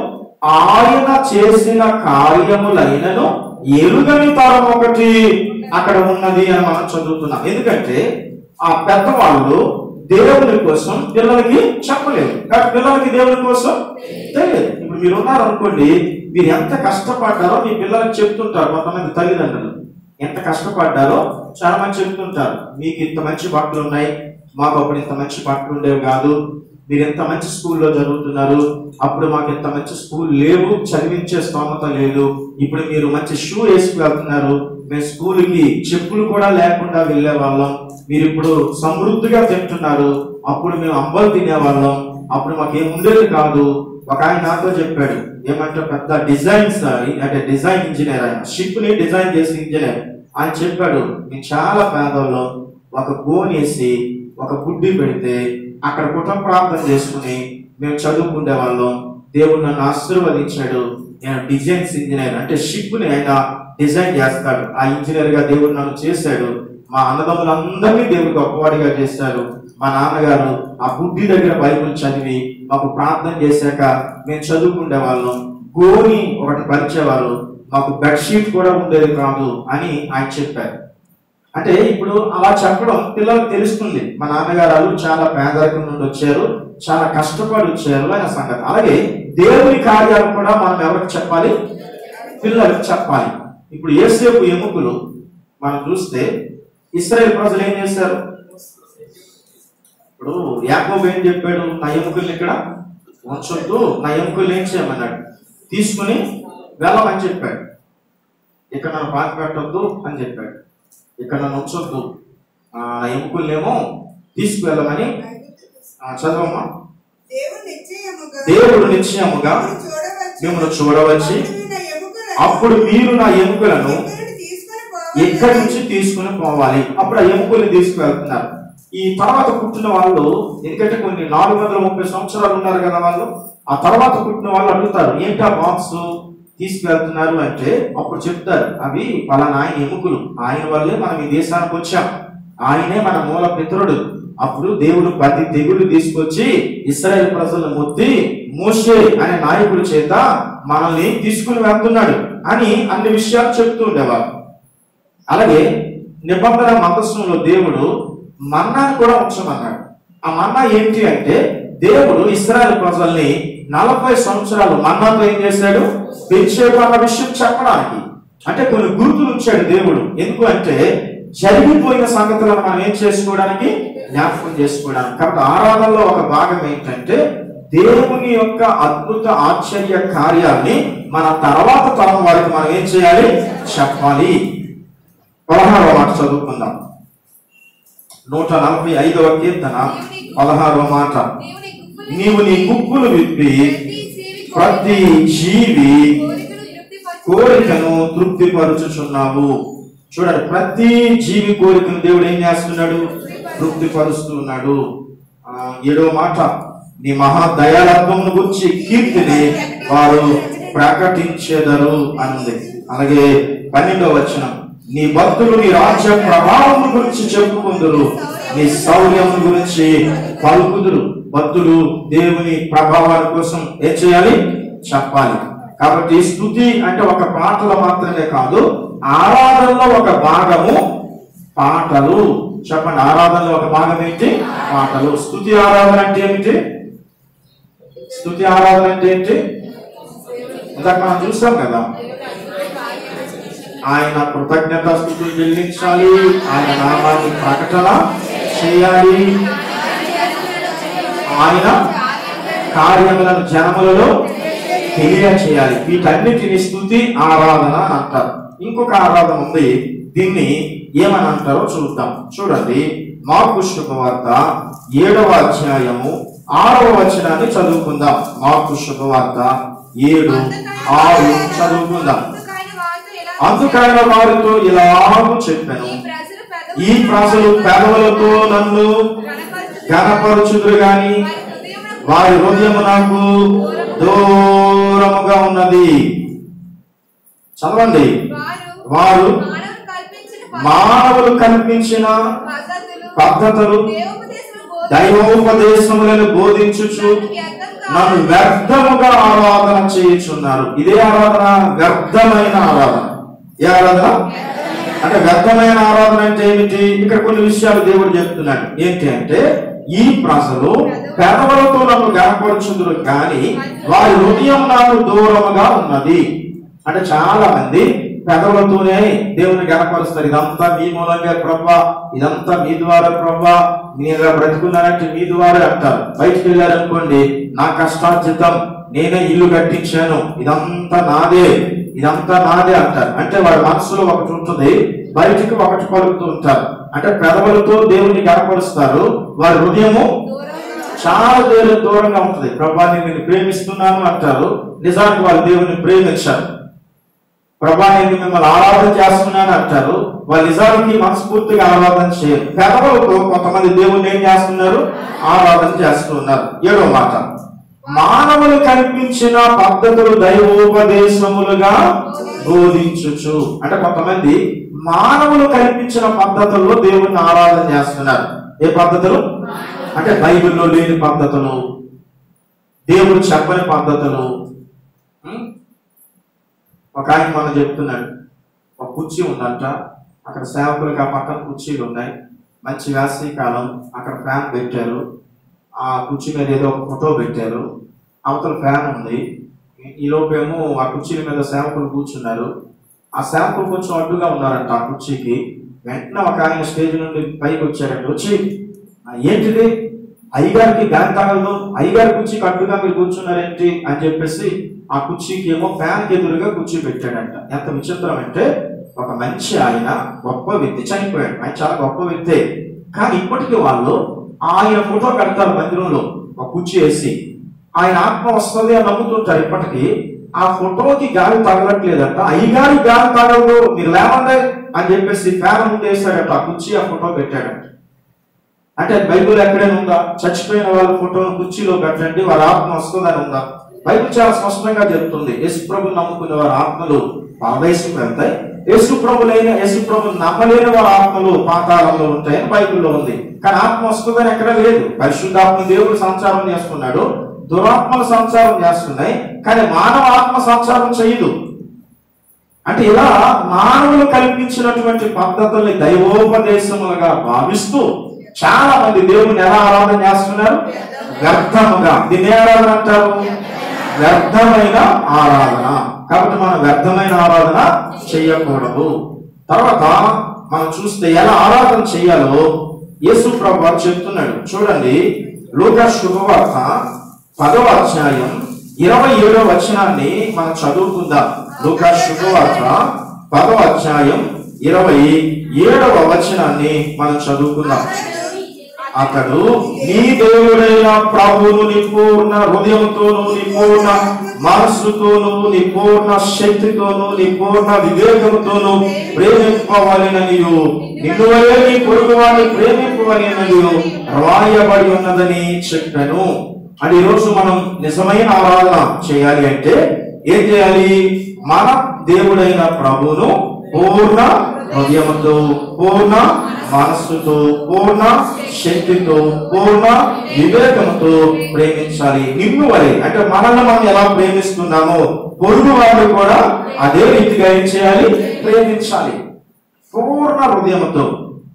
ఆయన చేసిన కార్యములైనను ఎరుగని తరం ఒకటి అక్కడ ఉన్నది అని మనం చదువుతున్నాం ఎందుకంటే ఆ పెద్దవాళ్ళు దేవుని కోసం పిల్లలకి చెప్పలేదు కానీ పిల్లలకి దేవుని కోసం తెలియదు ఇప్పుడు మీరు ఉన్నారు అనుకోండి మీరు ఎంత కష్టపడ్డారో మీ పిల్లలకి చెప్తుంటారు కొంతమంది తల్లిదండ్రులు ఎంత కష్టపడ్డారో చాలా మంది చెప్తుంటారు మీకు ఇంత మంచి బట్టలు ఉన్నాయి మాకు అప్పుడు ఇంత మంచి బట్టలు ఉండేవి కాదు మీరు ఎంత మంచి స్కూల్లో చదువుతున్నారు అప్పుడు మాకు ఇంత మంచి స్కూల్ లేవు చదివించే స్తోమత లేదు ఇప్పుడు మీరు మంచి షూ వేసుకు వెళ్తున్నారు మేము స్కూల్కి చెప్పులు కూడా లేకుండా వెళ్ళే వాళ్ళం మీరు ఇప్పుడు సమృద్ధిగా తింటున్నారు అప్పుడు మేము అంబలు తినేవాళ్ళం అప్పుడు మాకు ఏం ఉండేది కాదు ఒక ఆయన నాతో చెప్పాడు ఏమంటే పెద్ద డిజైన్స్ అంటే డిజైన్ ఇంజనీర్ ఆయన షిప్ ని డిజైన్ చేసిన ఇంజనీర్ ఆయన చెప్పాడు మేము చాలా పేదవాళ్ళం ఒక గోన్ వేసి ఒక బుడ్డి పెడితే అక్కడ కుటుంబ ప్రార్థన చేసుకుని మేము చదువుకునే వాళ్ళం దేవుడు నన్ను ఆశీర్వదించాడు నేను డిజైన్స్ ఇంజనీర్ అంటే షిప్ ని ఆయన డిజైన్ చేస్తాడు ఆ ఇంజనీర్ గా దేవుడు నన్ను చేశాడు మా అన్నదమ్ములందరినీ దేవుడు గొప్పవాడిగా చేశారు మా నాన్నగారు ఆ బుద్ధి దగ్గర బైబిల్ చదివి మాకు ప్రార్థన చేశాక మేము చదువుకునే వాళ్ళం గోని ఒకటి పరిచేవారు మాకు బెడ్షీట్ కూడా ఉండేది కాదు అని ఆయన చెప్పారు అంటే ఇప్పుడు అలా చెప్పడం పిల్లలకు తెలుస్తుంది మా నాన్నగారు చాలా పేదరికం నుండి వచ్చారు చాలా కష్టపడి వచ్చారు అనే సంగతి అలాగే దేవుని కార్యాలు కూడా మనం ఎవరికి చెప్పాలి పిల్లలకు చెప్పాలి ఇప్పుడు ఏసేపు ఎముకలు మనం చూస్తే ఇస్రాయేల్ ప్రజలు ఏం చేశారు ఇప్పుడు యాకోబు ఏం చెప్పాడు నా ఎముకల్ని ఇక్కడ ఉంచొద్దు నా ఎముకలు ఏం చేయమన్నాడు తీసుకుని వెళ్ళమని చెప్పాడు ఇక్కడ నన్ను పాతి పెట్టొద్దు అని చెప్పాడు ఇక్కడ నన్ను ఉంచొద్దు ఆ, నా ఎముకలనేమో తీసుకువెళ్ళమని ఆ, చదవమ్మా దేవుడు నిశ్చయముగా దేవుడు నిశ్చయముగా చూడవచ్చు మిమ్మల్ని చూడవచ్చి అప్పుడు అప్పుడు నా ఎముకలను మీరు నా ఎముకలను ఇక్కడికి తీసుకొని పోవాలి. ఎక్కడి నుంచి తీసుకుని పోవాలి అప్పుడు ఆ ఎముకల్ని తీసుకువెళ్తున్నారు ఈ తర్వాత పుట్టిన వాళ్ళు ఎందుకంటే కొన్ని నాలుగు వందల ముప్పై సంవత్సరాలు ఉన్నారు కదా వాళ్ళు ఆ తర్వాత పుట్టిన వాళ్ళు అడుగుతారు ఏంటా బాక్స్ తీసుకువెళ్తున్నారు అంటే అప్పుడు చెప్తారు అవి పలానా ఆయన ఎముకలు ఆయన వల్లే మనం ఈ దేశానికి వచ్చాం ఆయనే మన మూల పితరుడు అప్పుడు దేవుడు పది తెగులు తీసుకొచ్చి ఇస్రాయేల్ ప్రజలను మొత్తి మోషే అనే నాయకుడి చేత మనల్ని తీసుకుని వెళ్తున్నాడు అని అన్ని విషయాలు చెప్తూ ఉండేవారు అలాగే నిబంధన మందస్సులో దేవుడు మన్నాను కూడా ఉంచమన్నాడు ఆ మన్నా ఏంటి అంటే దేవుడు ఇస్రాయల్ ప్రజల్ని నలభై సంవత్సరాలు మన్నాతో ఏం చేశాడు పెంచాడు అన్న విషయం చెప్పడానికి అంటే కొన్ని గుర్తులు ఉంచాడు దేవుడు ఎందుకు అంటే జరిగిపోయిన సంగతులను మనం ఏం చేసుకోవడానికి జ్ఞాపకం చేసుకోవడానికి కాబట్టి ఆరాధనలో ఒక భాగం ఏంటంటే దేవుని యొక్క అద్భుత ఆశ్చర్య కార్యాన్ని మన తర్వాత తరం వారికి మనం ఏం చేయాలి చెప్పాలి పదహారవ మాట చదువుకుందాం నూట నలభై ఐదవ కీర్తన పదహారవ మాట దేవుని గుప్పులు నీవు నీ కుప్పులు విప్పి ప్రతి జీవి ప్రతి జీవి కోరికను తృప్తిపరచు. కోరికను తృప్తిపరుచుచున్నావు చూడండి ప్రతి జీవి కోరికను దేవుడు ఏం చేస్తున్నాడు తృప్తిపరుస్తున్నాడు ఆ, ఏడవ మాట నీ మహా దయాలత్వమును గురించి కీర్తిని వారు ప్రకటించెదరు అనుంది అలాగే పన్నెండవ వచనం నీ భక్తులు నీ రాజ్య ప్రభావం గురించి చెప్పుకుందరు నీ శౌర్యం గురించి పలుకుదురు భక్తులు దేవుని ప్రభావాల కోసం ఏం చేయాలి చెప్పాలి కాబట్టి స్థుతి అంటే ఒక పాటలో మాత్రమే కాదు ఆరాధనలో ఒక భాగము పాటలు చెప్పండి ఆరాధనలో ఒక భాగం ఏంటి పాటలు స్తుతి ఆరాధన అంటే ఏమిటి స్తుతి ఆరాధన అంటే ఏంటి ఇందాక మనం చూస్తాం కదా ఆయన కృతజ్ఞత స్థుతులు చెల్లించాలి ఆయన నామాన్ని ప్రకటన చేయాలి ఆయన కార్యములను జనములలో తెలియచేయాలి వీటన్నిటిని స్థుతి ఆరాధన అని అంటారు ఇంకొక ఆరాధన ఉంది దీన్ని ఏమని అంటారో చూద్దాం చూడండి మార్పు శుభవార్త ఏడవ అధ్యాయము ఆరవ వచనాన్ని చదువుకుందాం మార్పు శుభవార్త ఏడు ఆరు చదువుకుందాం అందుకైన వారితో ఇలా అందుకైన వారితో ఇలాగూ చెప్పాను ఈ ప్రజలు పెదవులు ఈ ప్రజలు పెదవులతో నన్ను గణపరచుదురు గణపరచుదురు గాని వారి హృదయమునకు వారి హృదయం నాకు దూరముగా ఉన్నది చదవండి వారు వారు మానవులు కల్పించిన మానవులు కల్పించిన పద్ధతులు పద్ధతులు దేవోపదేశములు దైవోపదేశములను బోధించుచు నన్ను వ్యర్థముగా ఆరాధన చేయుచున్నారు ఇదే ఆరాధన వ్యర్థమైన ఆరాధన ఏ ఆరాధన అంటే వ్యర్థమైన ఆరాధన అంటే ఏమిటి ఇక్కడ కొన్ని విషయాలు దేవుడు చెప్తున్నాడు ఏంటి అంటే ఈ ప్రజలు పెదవులతో నన్ను గనపరుచుదురు కానీ వారి హృదయం నాకు దూరముగా ఉన్నది అంటే చాలా మంది పెదవులతోనే దేవుని గనపరుస్తారు ఇదంతా మీ మూలంగా ప్రభా ఇదంతా మీ ద్వారా ప్రభా మీరు బ్రతుకున్నారంటే మీ ద్వారా అంటారు బయటికి వెళ్ళారనుకోండి నా కష్టార్జితం నేనే ఇల్లు కట్టించాను ఇదంతా నాదే ఇదంతా నాదే అంటారు అంటే వాడి మనసులో ఒకటి ఉంటుంది బయటికి ఒకటి పలుకుతూ ఉంటారు అంటే పెదవులతో దేవుని గనపరుస్తారు వారి హృదయము చాలా దూరం దూరంగా ఉంటుంది ప్రభా నేను నిన్ను ప్రేమిస్తున్నాను అంటారు నిజానికి వాళ్ళు దేవుని ప్రేమించారు ప్రభా నేను మిమ్మల్ని ఆరాధన చేస్తున్నాను అంటారు వాళ్ళు నిజానికి మనస్ఫూర్తిగా ఆరాధన చేయరు పెదవులతో కొంతమంది దేవుని ఏం చేస్తున్నారు ఆరాధన చేస్తున్నారు ఏడో మాట మానవులు కల్పించిన పద్ధతులు దైవోపదేశములుగా బోధించుచు అంటే కొంతమంది మానవులు కల్పించిన పద్ధతుల్లో దేవుని ఆరాధన చేస్తున్నారు ఏ పద్ధతులు అంటే బైబిల్లో లేని పద్ధతులు దేవుడు చెప్పని పద్ధతులు ఉం? ఒక ఆయన మనం చెప్తున్నాడు ఒక కుర్చీ ఉందంట అక్కడ సేవకులకి ఆ పక్కన కుర్చీలు ఉన్నాయి మంచి వేసవి కాలం అక్కడ ఫ్యాన్ పెట్టారు ఆ కుర్చీ మీద ఏదో ఒక ఫోటో పెట్టారు అవతల ఫ్యాన్ ఉంది ఈ లోపేమో ఆ కుర్చీల మీద సేవకులు కూర్చున్నారు ఆ సేవకులు కొంచెం అడ్డుగా ఉన్నారంట ఆ కుర్చీకి వెంటనే ఒక ఆయన స్టేజ్ నుండి పైకి వచ్చారంట వచ్చి "ఆ, ఏంటిది అయ్యగారికి బ్యాన్ తగలదు అయ్యగారి కుర్చీకి అడ్డుగా మీరు కూర్చున్నారేంటి అని చెప్పేసి ఆ కుర్చీకి ఏమో ఫ్యాన్ ఎదురుగా కుర్చీ పెట్టాడంట ఎంత విచిత్రం అంటే ఒక మంచి ఆయన గొప్ప వ్యక్తి చనిపోయాడు ఆయన చాలా గొప్ప వ్యక్తే కానీ ఇప్పటికీ వాళ్ళు ఆయన ఫోటో పెడతారు మందిరంలో ఒక కుర్చీ వేసి ఆయన ఆత్మ వస్తుంది అని నమ్ముతుంటారు ఇప్పటికీ ఆ ఫోటోకి గాలి తగలట్లేదంట అయ్యగారి గాలి తగలదు మీరు లేవండి అని చెప్పేసి ఫ్యాన్ ముందు వేసాడట ఆ కుర్చీ ఆ ఫోటో పెట్టాడంట అంటే బైబిల్ ఎక్కడైనా ఉందా చచ్చిపోయిన వాళ్ళ ఫోటోను కుర్చీలో పెట్టండి వారి ఆత్మ వస్తుందని ఉందా బైబిల్ చాలా స్పష్టంగా చెప్తుంది యేసు ప్రభు నమ్ముకునే వారి ఆత్మలు పరదేశం వెళ్తాయి యేసు ప్రభులైన యేసు ప్రభు నమ్మలేని వారి ఆత్మలు పాతాళంలో ఉంటాయని బైబిల్లో ఉంది కానీ ఆత్మ వస్తుందని ఎక్కడ లేదు పరిశుద్ధాత్మ దేవుడు సంచారం చేస్తున్నాడు దురాత్మలు సంచారం చేస్తున్నాయి కానీ మానవ ఆత్మ సంచారం చేయదు అంటే ఇలా మానవులు కల్పించినటువంటి పద్ధతుల్ని దైవోపదేశములుగా భావిస్తూ చాలా మంది దేవుని ఎలా ఆరాధన చేస్తున్నారు వ్యర్థముగా దీన్ని ఏ ఆరాధన అంటారు వ్యర్థమైన ఆరాధన కాబట్టి మనం వ్యర్థమైన ఆరాధన చేయకూడదు తర్వాత మనం చూస్తే ఎలా ఆరాధన చేయాలో యేసు ప్రభు వారు చెప్తున్నాడు చూడండి లోక శుభవార్త పదవ అధ్యాయం ఇరవై ఏడవ వచనాన్ని మనం చదువుకుందాం లోక శుభవార్త పదవ అధ్యాయం ఇరవై ఏడవ వచనాన్ని మనం చదువుకుందాం అతడు నీ దేవుడైన ప్రభువును నీ పూర్ణ హృదయంతోను నీ పూర్ణ మనస్సుతోను నీ పూర్ణ శక్తితోను నీ పూర్ణ వివేకముతోను ప్రేమింపవలెననియు నిన్ను వలె నీ పొరుగు వారిని ప్రేమింపవలెననియు రాయబడి ఉన్నదని చెప్పాను అని ఈరోజు మనం నిజమైన ఆరాధన చేయాలి అంటే ఏం చేయాలి మన దేవుడైన ప్రభువును పూర్ణ హృదయముతో పూర్ణ మనస్సుతో పూర్ణ శక్తితో పూర్ణ వివేకంతో ప్రేమించాలి నిన్ను వలె అంటే మనల్ని మనం ఎలా ప్రేమిస్తున్నామో పొరుగు వారిని కూడా అదే రీతిగా ఏం చేయాలి ప్రేమించాలి పూర్ణ హృదయంతో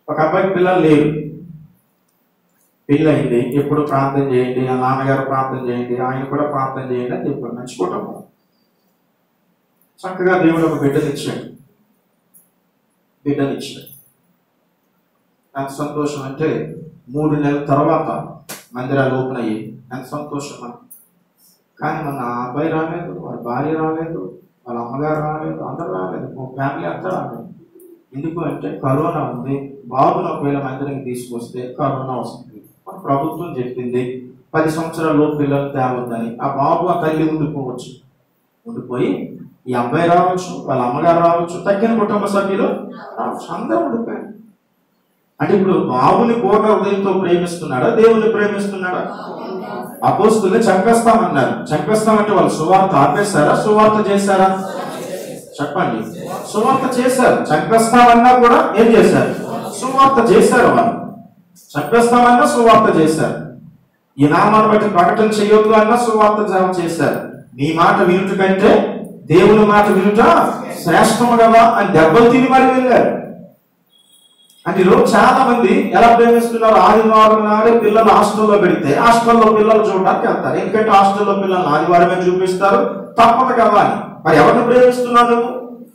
ఒక అబ్బాయికి పిల్లలు లేరు పెళ్ళి అయింది ఎప్పుడు ప్రార్థన చేయండి ఆ నాన్నగారు ప్రార్థన చేయండి ఆయన కూడా ప్రార్థన చేయండి అని చెప్పారు మంచి కుటుంబం చక్కగా దేవుడు ఒక బిడ్డనిచ్చాడు బిడ్డనిచ్చాడు ఎంత సంతోషం అంటే మూడు నెలల తర్వాత మందిరాలు ఓపెన్ అయ్యి ఎంత సంతోషం మనకి కానీ మన అబ్బాయి రాలేదు వాళ్ళ భార్య రాలేదు వాళ్ళ అమ్మగారు రాలేదు అందరూ రాలేదు మా ఫ్యామిలీ అంతా రాలేదు ఎందుకు అంటే కరోనా ఉంది బాబును ఒకవేళ మందిరానికి తీసుకొస్తే కరోనా వస్తుంది మన ప్రభుత్వం చెప్పింది పది సంవత్సరాల లోపు పిల్లలు తేవద్దని ఆ బాబు ఆ తల్లి ఉండిపోవచ్చు ఉండిపోయి ఈ అబ్బాయి రావచ్చు వాళ్ళ అమ్మగారు రావచ్చు తగ్గిన కుటుంబ సభ్యులు రావచ్చు అందరూ ఉండిపోయారు అంటే ఇప్పుడు బాబుని పూర్ణ హృదయంతో ప్రేమిస్తున్నాడా దేవుని ప్రేమిస్తున్నాడా అపోస్తుల్ని చంపేస్తామన్నారు చంపేస్తామంటే వాళ్ళు సువార్త ఆపేశారా సువార్త చేశారా చెప్పండి సువార్త చేశారు చంపేస్తామన్నా కూడా ఏం చేశారు సువార్త చేశారు వాళ్ళు చంపేస్తామన్నా సువార్త చేశారు ఈ నామాన్ని బట్టి ప్రకటన చేయొద్దు అన్నా సువార్త జనం చేశారు నీ మాట వినుట కంటే దేవుని మాట వినుట శ్రేష్టము కదా అని దెబ్బలు తిని మరి వెళ్ళారు అంటే ఈరోజు చాలా మంది ఎలా ప్రేమిస్తున్నారు ఆదివారం నాడే పిల్లలు హాస్టల్లో పెడితే హాస్టల్లో పిల్లలు చూడడానికి వెళ్తారు ఎందుకంటే హాస్టల్లో పిల్లలు ఆదివారమే చూపిస్తారు తప్పదు కదా అని మరి ఎవరిని ప్రేమిస్తున్నావు నువ్వు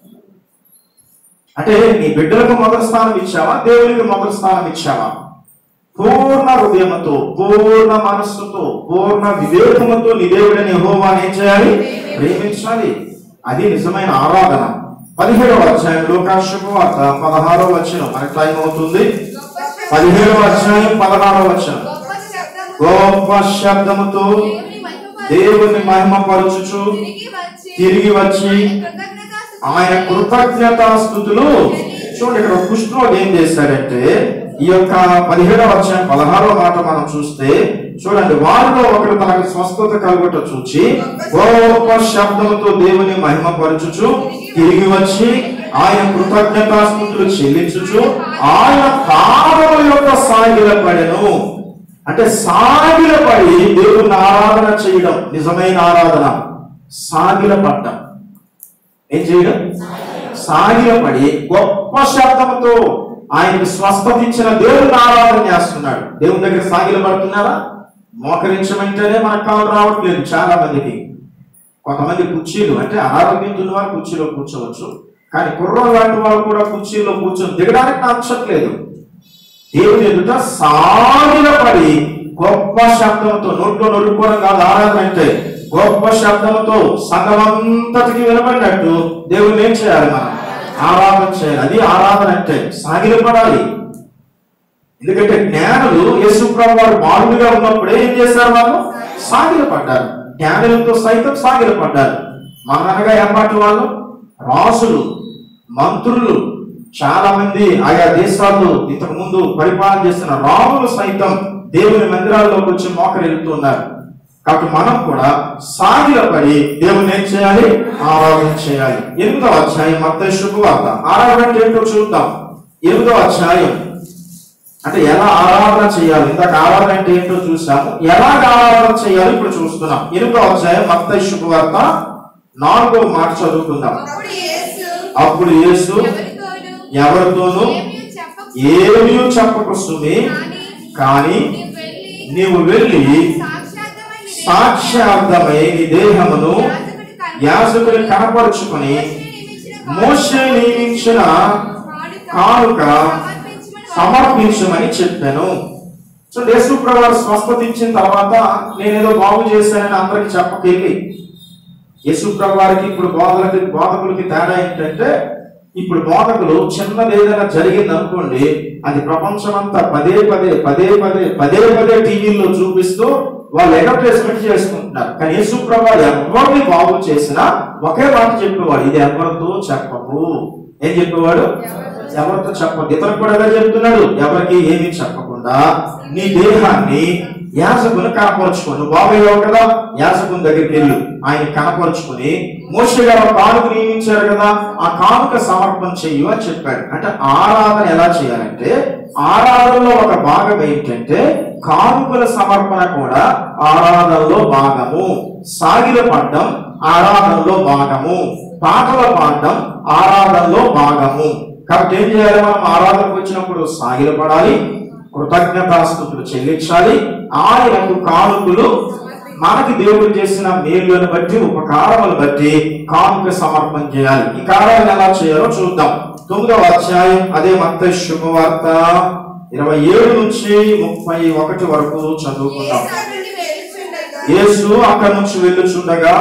అంటే నీ బిడ్డలకు మొదటి స్థానం ఇచ్చావా దేవునికి మొదటి స్థానం ఇచ్చావా పూర్ణ హృదయముతో పూర్ణ మనస్సుతో పూర్ణ వివేకముతో నీ దేవుడని యెహోవాని ఏం చేయాలి ప్రేమించాలి అది నిజమైన ఆరాధన పదిహేడవ అధ్యాయం లోకాశుభ వార్త పదహారవ వచనం మనకి టైం అవుతుంది పదిహేడవ అధ్యాయం పదహారవ వచనం గొప్ప శబ్దము గొప్ప శబ్దముతో దేవుని మహిమపరచు. దేవుని మహిమపరచుచు తిరిగి వచ్చి తిరిగి వచ్చి ఆయన కృతజ్ఞతాస్తుతులు ఆయన కృతజ్ఞతాస్థుతులు చూడండి ఇక్కడ కృష్ణుడు ఏం చేశాడంటే ఈ యొక్క పదిహేడవ అధ్యాయం పదహారవ మాట మనం చూస్తే చూడండి వారిలో ఒకడు తనకు స్వస్థత కలుగుట చూచి గొప్ప శబ్దముతో దేవుని మహిమపరచుచు తిరిగి వచ్చి ఆయన కృతజ్ఞతాస్థుతులు చెల్లించుచు ఆయన పాదముల యొక్క సాగిల పడెను అంటే సాగిల పడి దేవుని ఆరాధన చేయడం నిజమైన ఆరాధన సాగిల పడ్డం ఏం చేయడం సాగిలపడి గొప్ప శబ్దంతో ఆయనకు స్వస్థత ఇచ్చిన దేవుని ఆరాధన చేస్తున్నాడు దేవుని దగ్గర సాగిల పడుతున్నారా మోకరించమంటేనే మనకు కాలు రావట్లేదు చాలా మందికి కొంతమంది కుర్చీలు అంటే అనారోగ్యం ఉన్న వారు కుర్చీలో కూర్చోవచ్చు కానీ కుర్రోలు లాంటి వాళ్ళు కూడా కుర్చీలో కూర్చొని దిగడానికి నచ్చట్లేదు దేవుని ఎదుట సాగిల పడి గొప్ప శబ్దంతో నోట్లో నొడుకోవడం కాదు ఆరాధన అంటే గొప్ప శబ్దంతో సంఘమంతటికి వినబడినట్టు దేవుని ఏం చేయాలి మనం ఆరాధన చేయాలి అది ఆరాధన అంటే సాగిలపడాలి ఎందుకంటే జ్ఞానులు యేసుప్రభు వారు బాలుగా ఉన్నప్పుడే ఏం చేశారు వాళ్ళు సాగిలపడ్డారు జ్ఞానులతో సైతం సాగిలపడ్డారు మననగా ఏపాటి వాళ్ళు రాసులు మంత్రులు చాలా మంది ఆయా దేశాల్లో ఇంతకు ముందు పరిపాలన చేసిన రాములు సైతం దేవుని మందిరాల్లోకి వచ్చి మోకరిల్లుతున్నారు కాబట్టి మనం కూడా సాగిలపడి దేవుని ఏం చేయాలి ఆరాధన చేయాలి ఎనిమిదో అధ్యాయం మత శుభవార్త ఆరాధన అంటే ఏంటో చూద్దాం ఎనిమిదో అధ్యాయం అంటే ఎలా ఆరాధన చేయాలి ఇందాక ఆరాధన అంటే ఏంటో చూసాము ఎలాగ ఆరాధన చేయాలి ఇప్పుడు చూస్తున్నాం ఎనిమిదో అధ్యాయం మత్త శుభవార్త నాలుగో మాట చదువుకుందాం అప్పుడు యేసు అప్పుడు యేసు ఎవరితోనూ ఎవరితోనూ ఏమీ చెప్పక ఏమీ చెప్పకు సుమి కానీ నీవు వెళ్ళి నీవు వెళ్ళి సాక్షాత్తమై నీ సాక్ష్యార్థమై నీ దేహమును యాజకుడి యాజకుని కనపరుచుకొని మోషే నియమించిన మోషే నియమించిన కానుక సమర్పించమని సమర్పించమని చెప్పాను సో యేసుప్రభు స్వస్థత ఇచ్చిన తర్వాత నేనేదో బాగు చేశానని అందరికి చెప్పకెళ్ళి యేసుప్రభు వారికి ఇప్పుడు బోధలకి బోధకులకి తేడా ఏంటంటే ఇప్పుడు బోధకులు చిన్నది ఏదైనా జరిగింది అనుకోండి అది ప్రపంచమంతా పదే పదే పదే పదే పదే పదే టీవీల్లో చూపిస్తూ వాళ్ళు అడ్వర్టైజ్మెంట్ చేసుకుంటున్నారు కానీ యేసుప్రభు వారు ఎవరిని బాగు చేసినా ఒకే మాట చెప్పేవాడు ఇది ఎవరితో చెప్పకు ఏం చెప్పేవాడు ఎవరితో చెప్పదు ఇతను కూడా అదే చెప్తున్నాడు ఎవరికి ఏమీ చెప్పకుండా నీ దేహాన్ని యాజకుని కనపరుచుకో నువ్వు బాబయ్యావు కదా యాజకుని దగ్గరికి వెళ్ళు ఆయన కనపరుచుకుని మోషే గారు ఒక కానుక నియమించారు కదా ఆ కానుక సమర్పణ చెయ్యు అని చెప్పాడు అంటే ఆరాధన ఎలా చేయాలంటే ఆరాధనలో ఒక భాగం ఏంటంటే కానుకల సమర్పణ కూడా ఆరాధనలో భాగము సాగిల పడ్డం ఆరాధనలో భాగము పాటల పాడడం ఆరాధనలో భాగము కాబట్టి ఏం చేయాలి మనం ఆరాధనకు వచ్చినప్పుడు సాగిలపడాలి కృతజ్ఞతాస్తుతులు చెల్లించాలి ఆయనకు కానుకలు మనకి దేవుడు చేసిన మేలులను బట్టి ఉపకారములు బట్టి కానుక సమర్పణ చేయాలి ఈ కార్యాలను ఎలా చేయాలో చూద్దాం తొమ్మిదవ అధ్యాయం అదే మత శుభవార్త ఇరవై ఏడు నుంచి ముప్పై ఒకటి వరకు చదువుకుందాం యేసు అక్కడి నుండి వెళ్ళుచుండగా, యేసు అక్కడి నుంచి వెళ్ళుచుండగా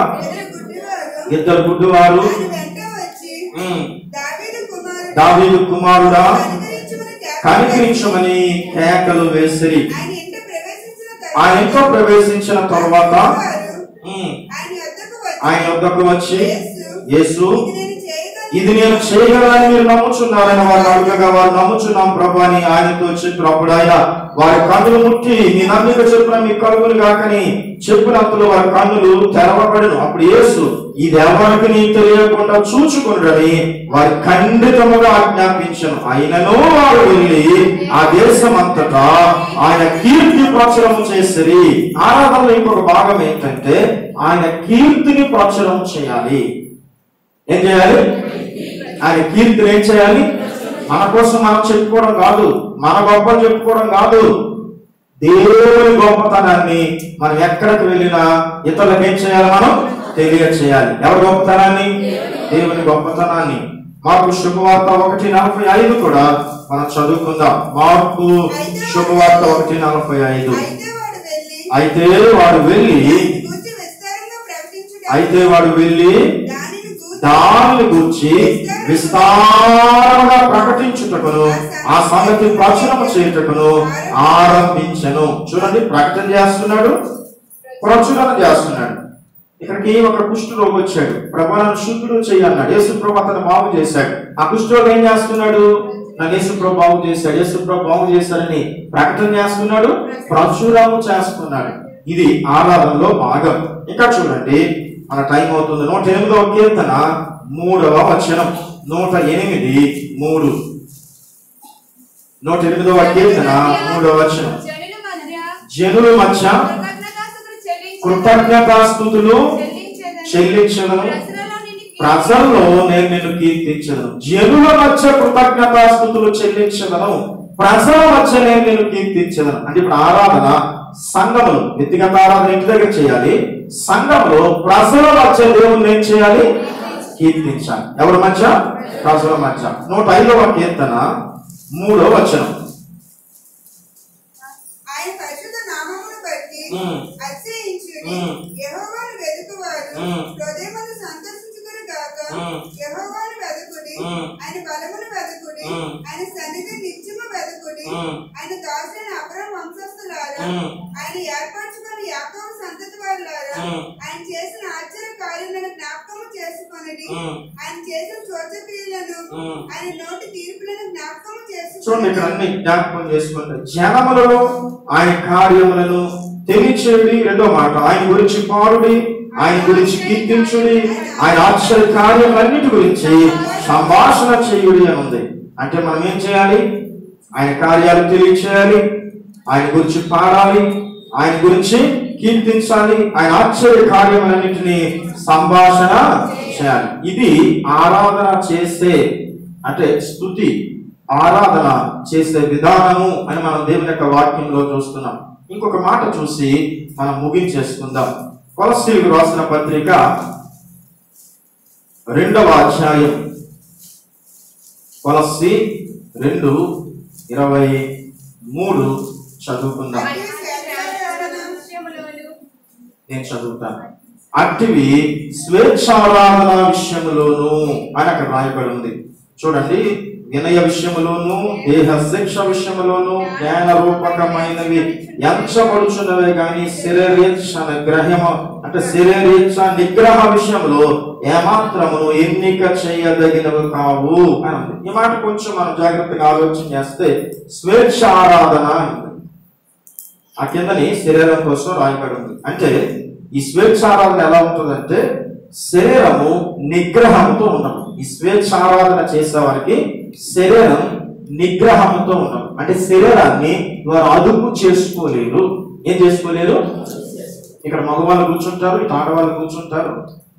ఇద్దరు ఇద్దరు గుడ్డివారు గుడ్డివారు ఆయన వెంట వచ్చి ఉమ్, దావీదు కుమారుడు దావీదు కుమారుడా కనికరించమని కేకలు కనికరించమని కేకలు వేసిరి ఆయన ఇంట ప్రవేశించిన ఆయన ఇంట్లో ప్రవేశించిన తరువాత వారు ఉమ్, ఆయన యొద్దకు వచ్చి ఆయన వద్దకు వచ్చి యేసు ఇది నేను ఇది నేను చేయగలను చేయగలని మీరు నమ్ముచున్నారని వారు అడుగగా వారు నమ్ముచున్నాం ప్రభు అని ఆయనతో చెప్పినప్పుడు ఆయన వారి కన్నులు ముట్టి మీ నమ్మిక చెప్పిన మీ కలుగులు కాకని చెప్పినప్పుడు వారి కన్నులు తెరవబడును అప్పుడు యేసు ఇది ఎవరికి నీ తెలియకుండా చూచుకున్నని వారి ఖండితముగా ఆజ్ఞాపించను అయినను వారు వెళ్ళి ఆ దేశం అంతటా ఆయన కీర్తి ప్రచురం చేసిరి ఆరాధనలో ఇంకొక భాగం ఏంటంటే ఆయన కీర్తిని ప్రచురం చేయాలి ఏం చేయాలి ఆయన కీర్తిని ఏం చేయాలి మన కోసం మనం చెప్పుకోవడం కాదు మన గొప్పలు చెప్పుకోవడం కాదు దేవుని గొప్పతనాన్ని మనం ఎక్కడికి వెళ్ళినా ఇతరులకు ఏం చేయాలి మనం తెలియచేయాలి ఎవరి గొప్పతనాన్ని దేవుని గొప్పతనాన్ని మార్పు శుభవార్త ఒకటి నలభై ఐదు కూడా మనం చదువుకుందాం మార్పు శుభవార్త ఒకటి నలభై ఐదు అయితే వాడు వెళ్ళి అయితే వాడు వెళ్ళి దానిని గూర్చి విస్తారంగా ప్రకటించుట అయితే వాడు వెళ్ళి దానిని గూర్చి దానిని గురించి విస్తారంగా ప్రకటించుటకును ఆ సంగతి ప్రచురణ చేయుటకును ఆరంభించను చూడండి ప్రకటన చేస్తున్నాడు ప్రచురణ చేస్తున్నాడు ఇక్కడికి ఒక కుష్ఠరోగి వచ్చాడు ప్రభాను శుద్ధుడు చేయన్నాడు యేసు ప్రభు అతను బాగు చేశాడు ఆ కుష్ఠరోగి ఏం చేస్తున్నాడు నన్ను యేసు ప్రభు బాగు చేశాడు యేసు ప్రభు బాగు చేశాడని ప్రకటన చేస్తున్నాడు ప్రచురము చేస్తున్నాడు ఇది ఆరాధనలో భాగం ఇంకా చూడండి మన టైం అవుతుంది నూట ఎనిమిదవ కీర్తన మూడవ వచనం నూట ఎనిమిది మూడు నూట ఎనిమిదవ కీర్తన మూడవ వచనం జనుల మధ్య జనుల మధ్య కృతజ్ఞతాస్తుతులు చెల్లించి కృతజ్ఞతాస్తుతులు చెల్లించేదను. చెల్లించదను ప్రజలలో నిన్ను కీర్తి- ప్రజల్లో నేను నిన్ను కీర్తించదను జనుల మధ్య కృతజ్ఞతాస్తుతులు చెల్లించదను ప్రజల మధ్య నేను నిన్ను కీర్తించదను అంటే ఇప్పుడు ఆరాధన సంఘములు వ్యక్తిగత ఆరాధన ఇంటి దగ్గర చేయాలి సంఘంలో ప్రజల మధ్య దేవుని ఏం చేయాలి కీర్తించాలి ఎవరి మధ్య ప్రజల మధ్య నూట ఐదవ కీర్తన మూడో వచనం ఆయన పరిశుద్ధ నామమును బట్టి మ్మ్. అతిశయించుడి. మ్మ్. యెహోవాను వెదుకువారు మ్మ్. హృదయమందు సంతోషించుదురు గాక. మ్మ్. యెహోవాను వెదుకుడి. మ్మ్. ఆయన బలమును వెదుకుడి. మ్మ్. ఆయన సన్నిధి నిత్యము వెదుకుడి. మ్మ్. ఆయన దాసులైన అబ్రహాం వంశస్థులారా మ్మ్. ఆయన ఏర్పరచుకున్న యాకోబు సంతతి వారులారా మ్మ్. ఆయన చేసిన ఆశ్చర్య కార్యములను జ్ఞాపకము చేసుకొనడి మ్మ్. ఆయన చేసిన చోచక్రియలను మ్మ్. ఆయన నోటి తీర్పులను జ్ఞాపకము చూడండి ఇక్కడ చేసుకొనడి అన్ని జ్ఞాపకం చేసుకుంటారు జనములలో ఆయన కార్యములను తెలియచేయుడి రెండో మాట ఆయన గురించి పాడుడి ఆయన గురించి కీర్తించుడి ఆయన ఆశ్చర్య కార్యములన్నిటి గురించి సంభాషణ చేయుడి అని ఉంది అంటే మనం ఏం చేయాలి ఆయన కార్యాలు తెలియచేయాలి ఆయన గురించి పాడాలి ఆయన గురించి కీర్తించాలి ఆయన ఆశ్చర్య కార్యములన్నింటినీ సంభాషణ చేయాలి ఇది ఆరాధన చేసే అంటే స్థుతి ఆరాధన చేసే విధానము అని మనం దేవుని యొక్క వాక్యంలో చూస్తున్నాం ఇంకొక మాట చూసి మనం ముగించేసుకుందాం కొలసీలకు రాసిన పత్రిక రెండవ అధ్యాయం కొలసి రెండు ఇరవై మూడు చదువుకుందాం మరియు శ్రేష్ఠమైన విషయములోను నేను చదువుతాను అట్టివి స్వేచ్ఛారాధన విషయములోను అని అక్కడ రాయబడి ఉంది చూడండి వినయ విషయములోను దేహ శిక్ష విషయములోను జ్ఞాన రూపకమైనవి ఎంచబడుచున్నవే గాని శరీరేచ్ఛ నిగ్రహము అంటే శరీరేచ్ఛ నిగ్రహ విషయంలో ఏమాత్రమును ఎన్నిక చేయదగినవి కావు అని ఉంది ఈ మాట కొంచెం మనం జాగ్రత్తగా ఆలోచన చేస్తే స్వేచ్ఛ ఆరాధన అని ఉంది. ఆ కిందని శరీరం కోసం రాయబడి ఉంది అంటే ఈ స్వేచ్ఛారాధన ఎలా ఉంటుందంటే శరీరము నిగ్రహంతో ఉండడం ఈ స్వేచ్ఛారాధన చేసే వారికి శరీరం నిగ్రహంతో ఉండడం అంటే శరీరాన్ని వారు అదుపు చేసుకోలేరు ఏం చేసుకోలేరు ఇక్కడ మగవాళ్ళు కూర్చుంటారు ఇటు ఆడవాళ్ళు కూర్చుంటారు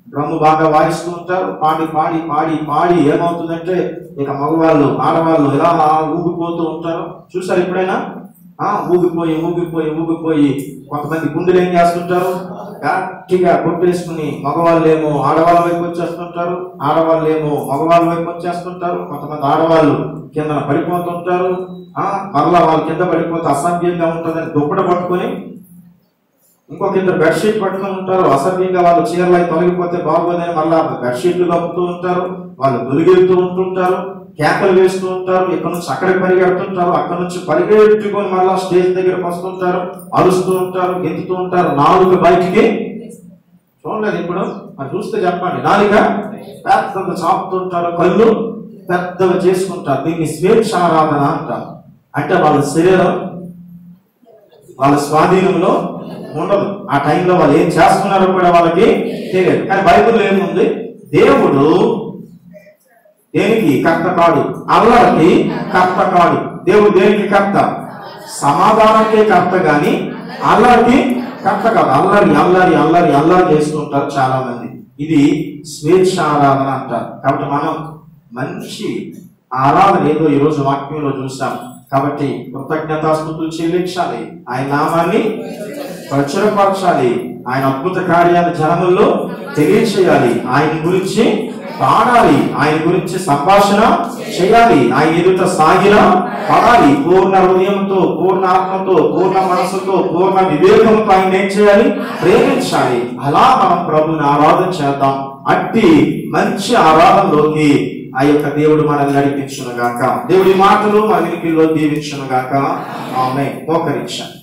డ్రమ్ము బాగా వాయిస్తూ ఉంటారు పాడి పాడి పాడి పాడి ఏమవుతుందంటే ఇక మగవాళ్ళు ఆడవాళ్ళు ఇలా ఊగిపోతూ ఉంటారు చూసారు ఎప్పుడైనా ఆ ఊగిపోయి ఊగిపోయి ఊగిపోయి కొంతమంది గుండెలు ఏం చేస్తుంటారు గట్టిగా కొట్టేసుకుని మగవాళ్ళు ఏమో ఆడవాళ్ళ వైపు వచ్చేస్తుంటారు ఆడవాళ్ళు ఏమో మగవాళ్ళ వైపు వచ్చేస్తుంటారు కొంతమంది ఆడవాళ్ళు కింద పడిపోతుంటారు ఆ మరలా వాళ్ళ కింద పడిపోతే అసభ్యంగా ఉంటుందని దుప్పట పట్టుకొని ఇంకొక ఇద్దరు బెడ్షీట్ పట్టుకొని ఉంటారు అసభ్యంగా వాళ్ళు చీరలు అయి తొలగిపోతే బాగోదని మళ్ళా బెడ్షీట్లు కప్పుతూ ఉంటారు వాళ్ళు దొరికెళ్తూ ఉంటుంటారు కేకలు వేస్తూ ఉంటారు ఇక్కడ నుంచి అక్కడికి పరిగెడుతుంటారు అక్కడ నుంచి పరిగెట్టుకొని మళ్ళా స్టేజ్ దగ్గరకు వస్తుంటారు అరుస్తూ ఉంటారు గెంతుతూ ఉంటారు నాలుగు బయటికి చూడలేదు ఇప్పుడు మరి చూస్తే చెప్పండి నాలుక పెద్దగా చాపుతుంటారు కళ్ళు పెద్దగా చేసుకుంటారు దీన్ని స్వేచ్ఛారాధన అంటారు అంటే వాళ్ళ శరీరం వాళ్ళ స్వాధీనంలో ఉండదు ఆ టైంలో వాళ్ళు ఏం చేస్తున్నారో కూడా వాళ్ళకి తెలియదు కానీ బైబిల్లో ఏముంది దేవుడు దేనికి కర్త కాడు అల్లరికి కర్త కాడు దేవుడు దేనికి కర్త సమాధానానికే కర్త గాని అల్లరికి కర్త కాదు అల్లరి అల్లరి అల్లరి అల్లరి చేస్తుంటారు చాలా మంది ఇది స్వేచ్ఛ ఆరాధన అంటారు కాబట్టి మనం మంచి ఆరాధన ఏదో ఈరోజు వాక్యంలో చూసాం కాబట్టి కృతజ్ఞతాస్థుతులు చెల్లించాలి ఆయన నామాన్ని ప్రచురపరచాలి ఆయన అద్భుత కార్యాలు జనముల్లో తెలియచేయాలి ఆయన గురించి పాడాలి ఆయన గురించి సంభాషణ చేయాలి ఆయన ఎదుట సాగిన పడాలి పూర్ణ హృదయంతో పూర్ణ ఆత్మతో పూర్ణ మనసుతో పూర్ణ వివేకంతో ఆయన ఏం చేయాలి ప్రేమించాలి అలా మనం ప్రభుని ఆరాధన చేద్దాం అట్టి మంచి ఆరాధనలోకి ఆ యొక్క దేవుడు మనల్ని నడిపించును గాక దేవుడి మాటలు మన వినికిల్లో దీవించును గాక ఆమె మోకరించాలి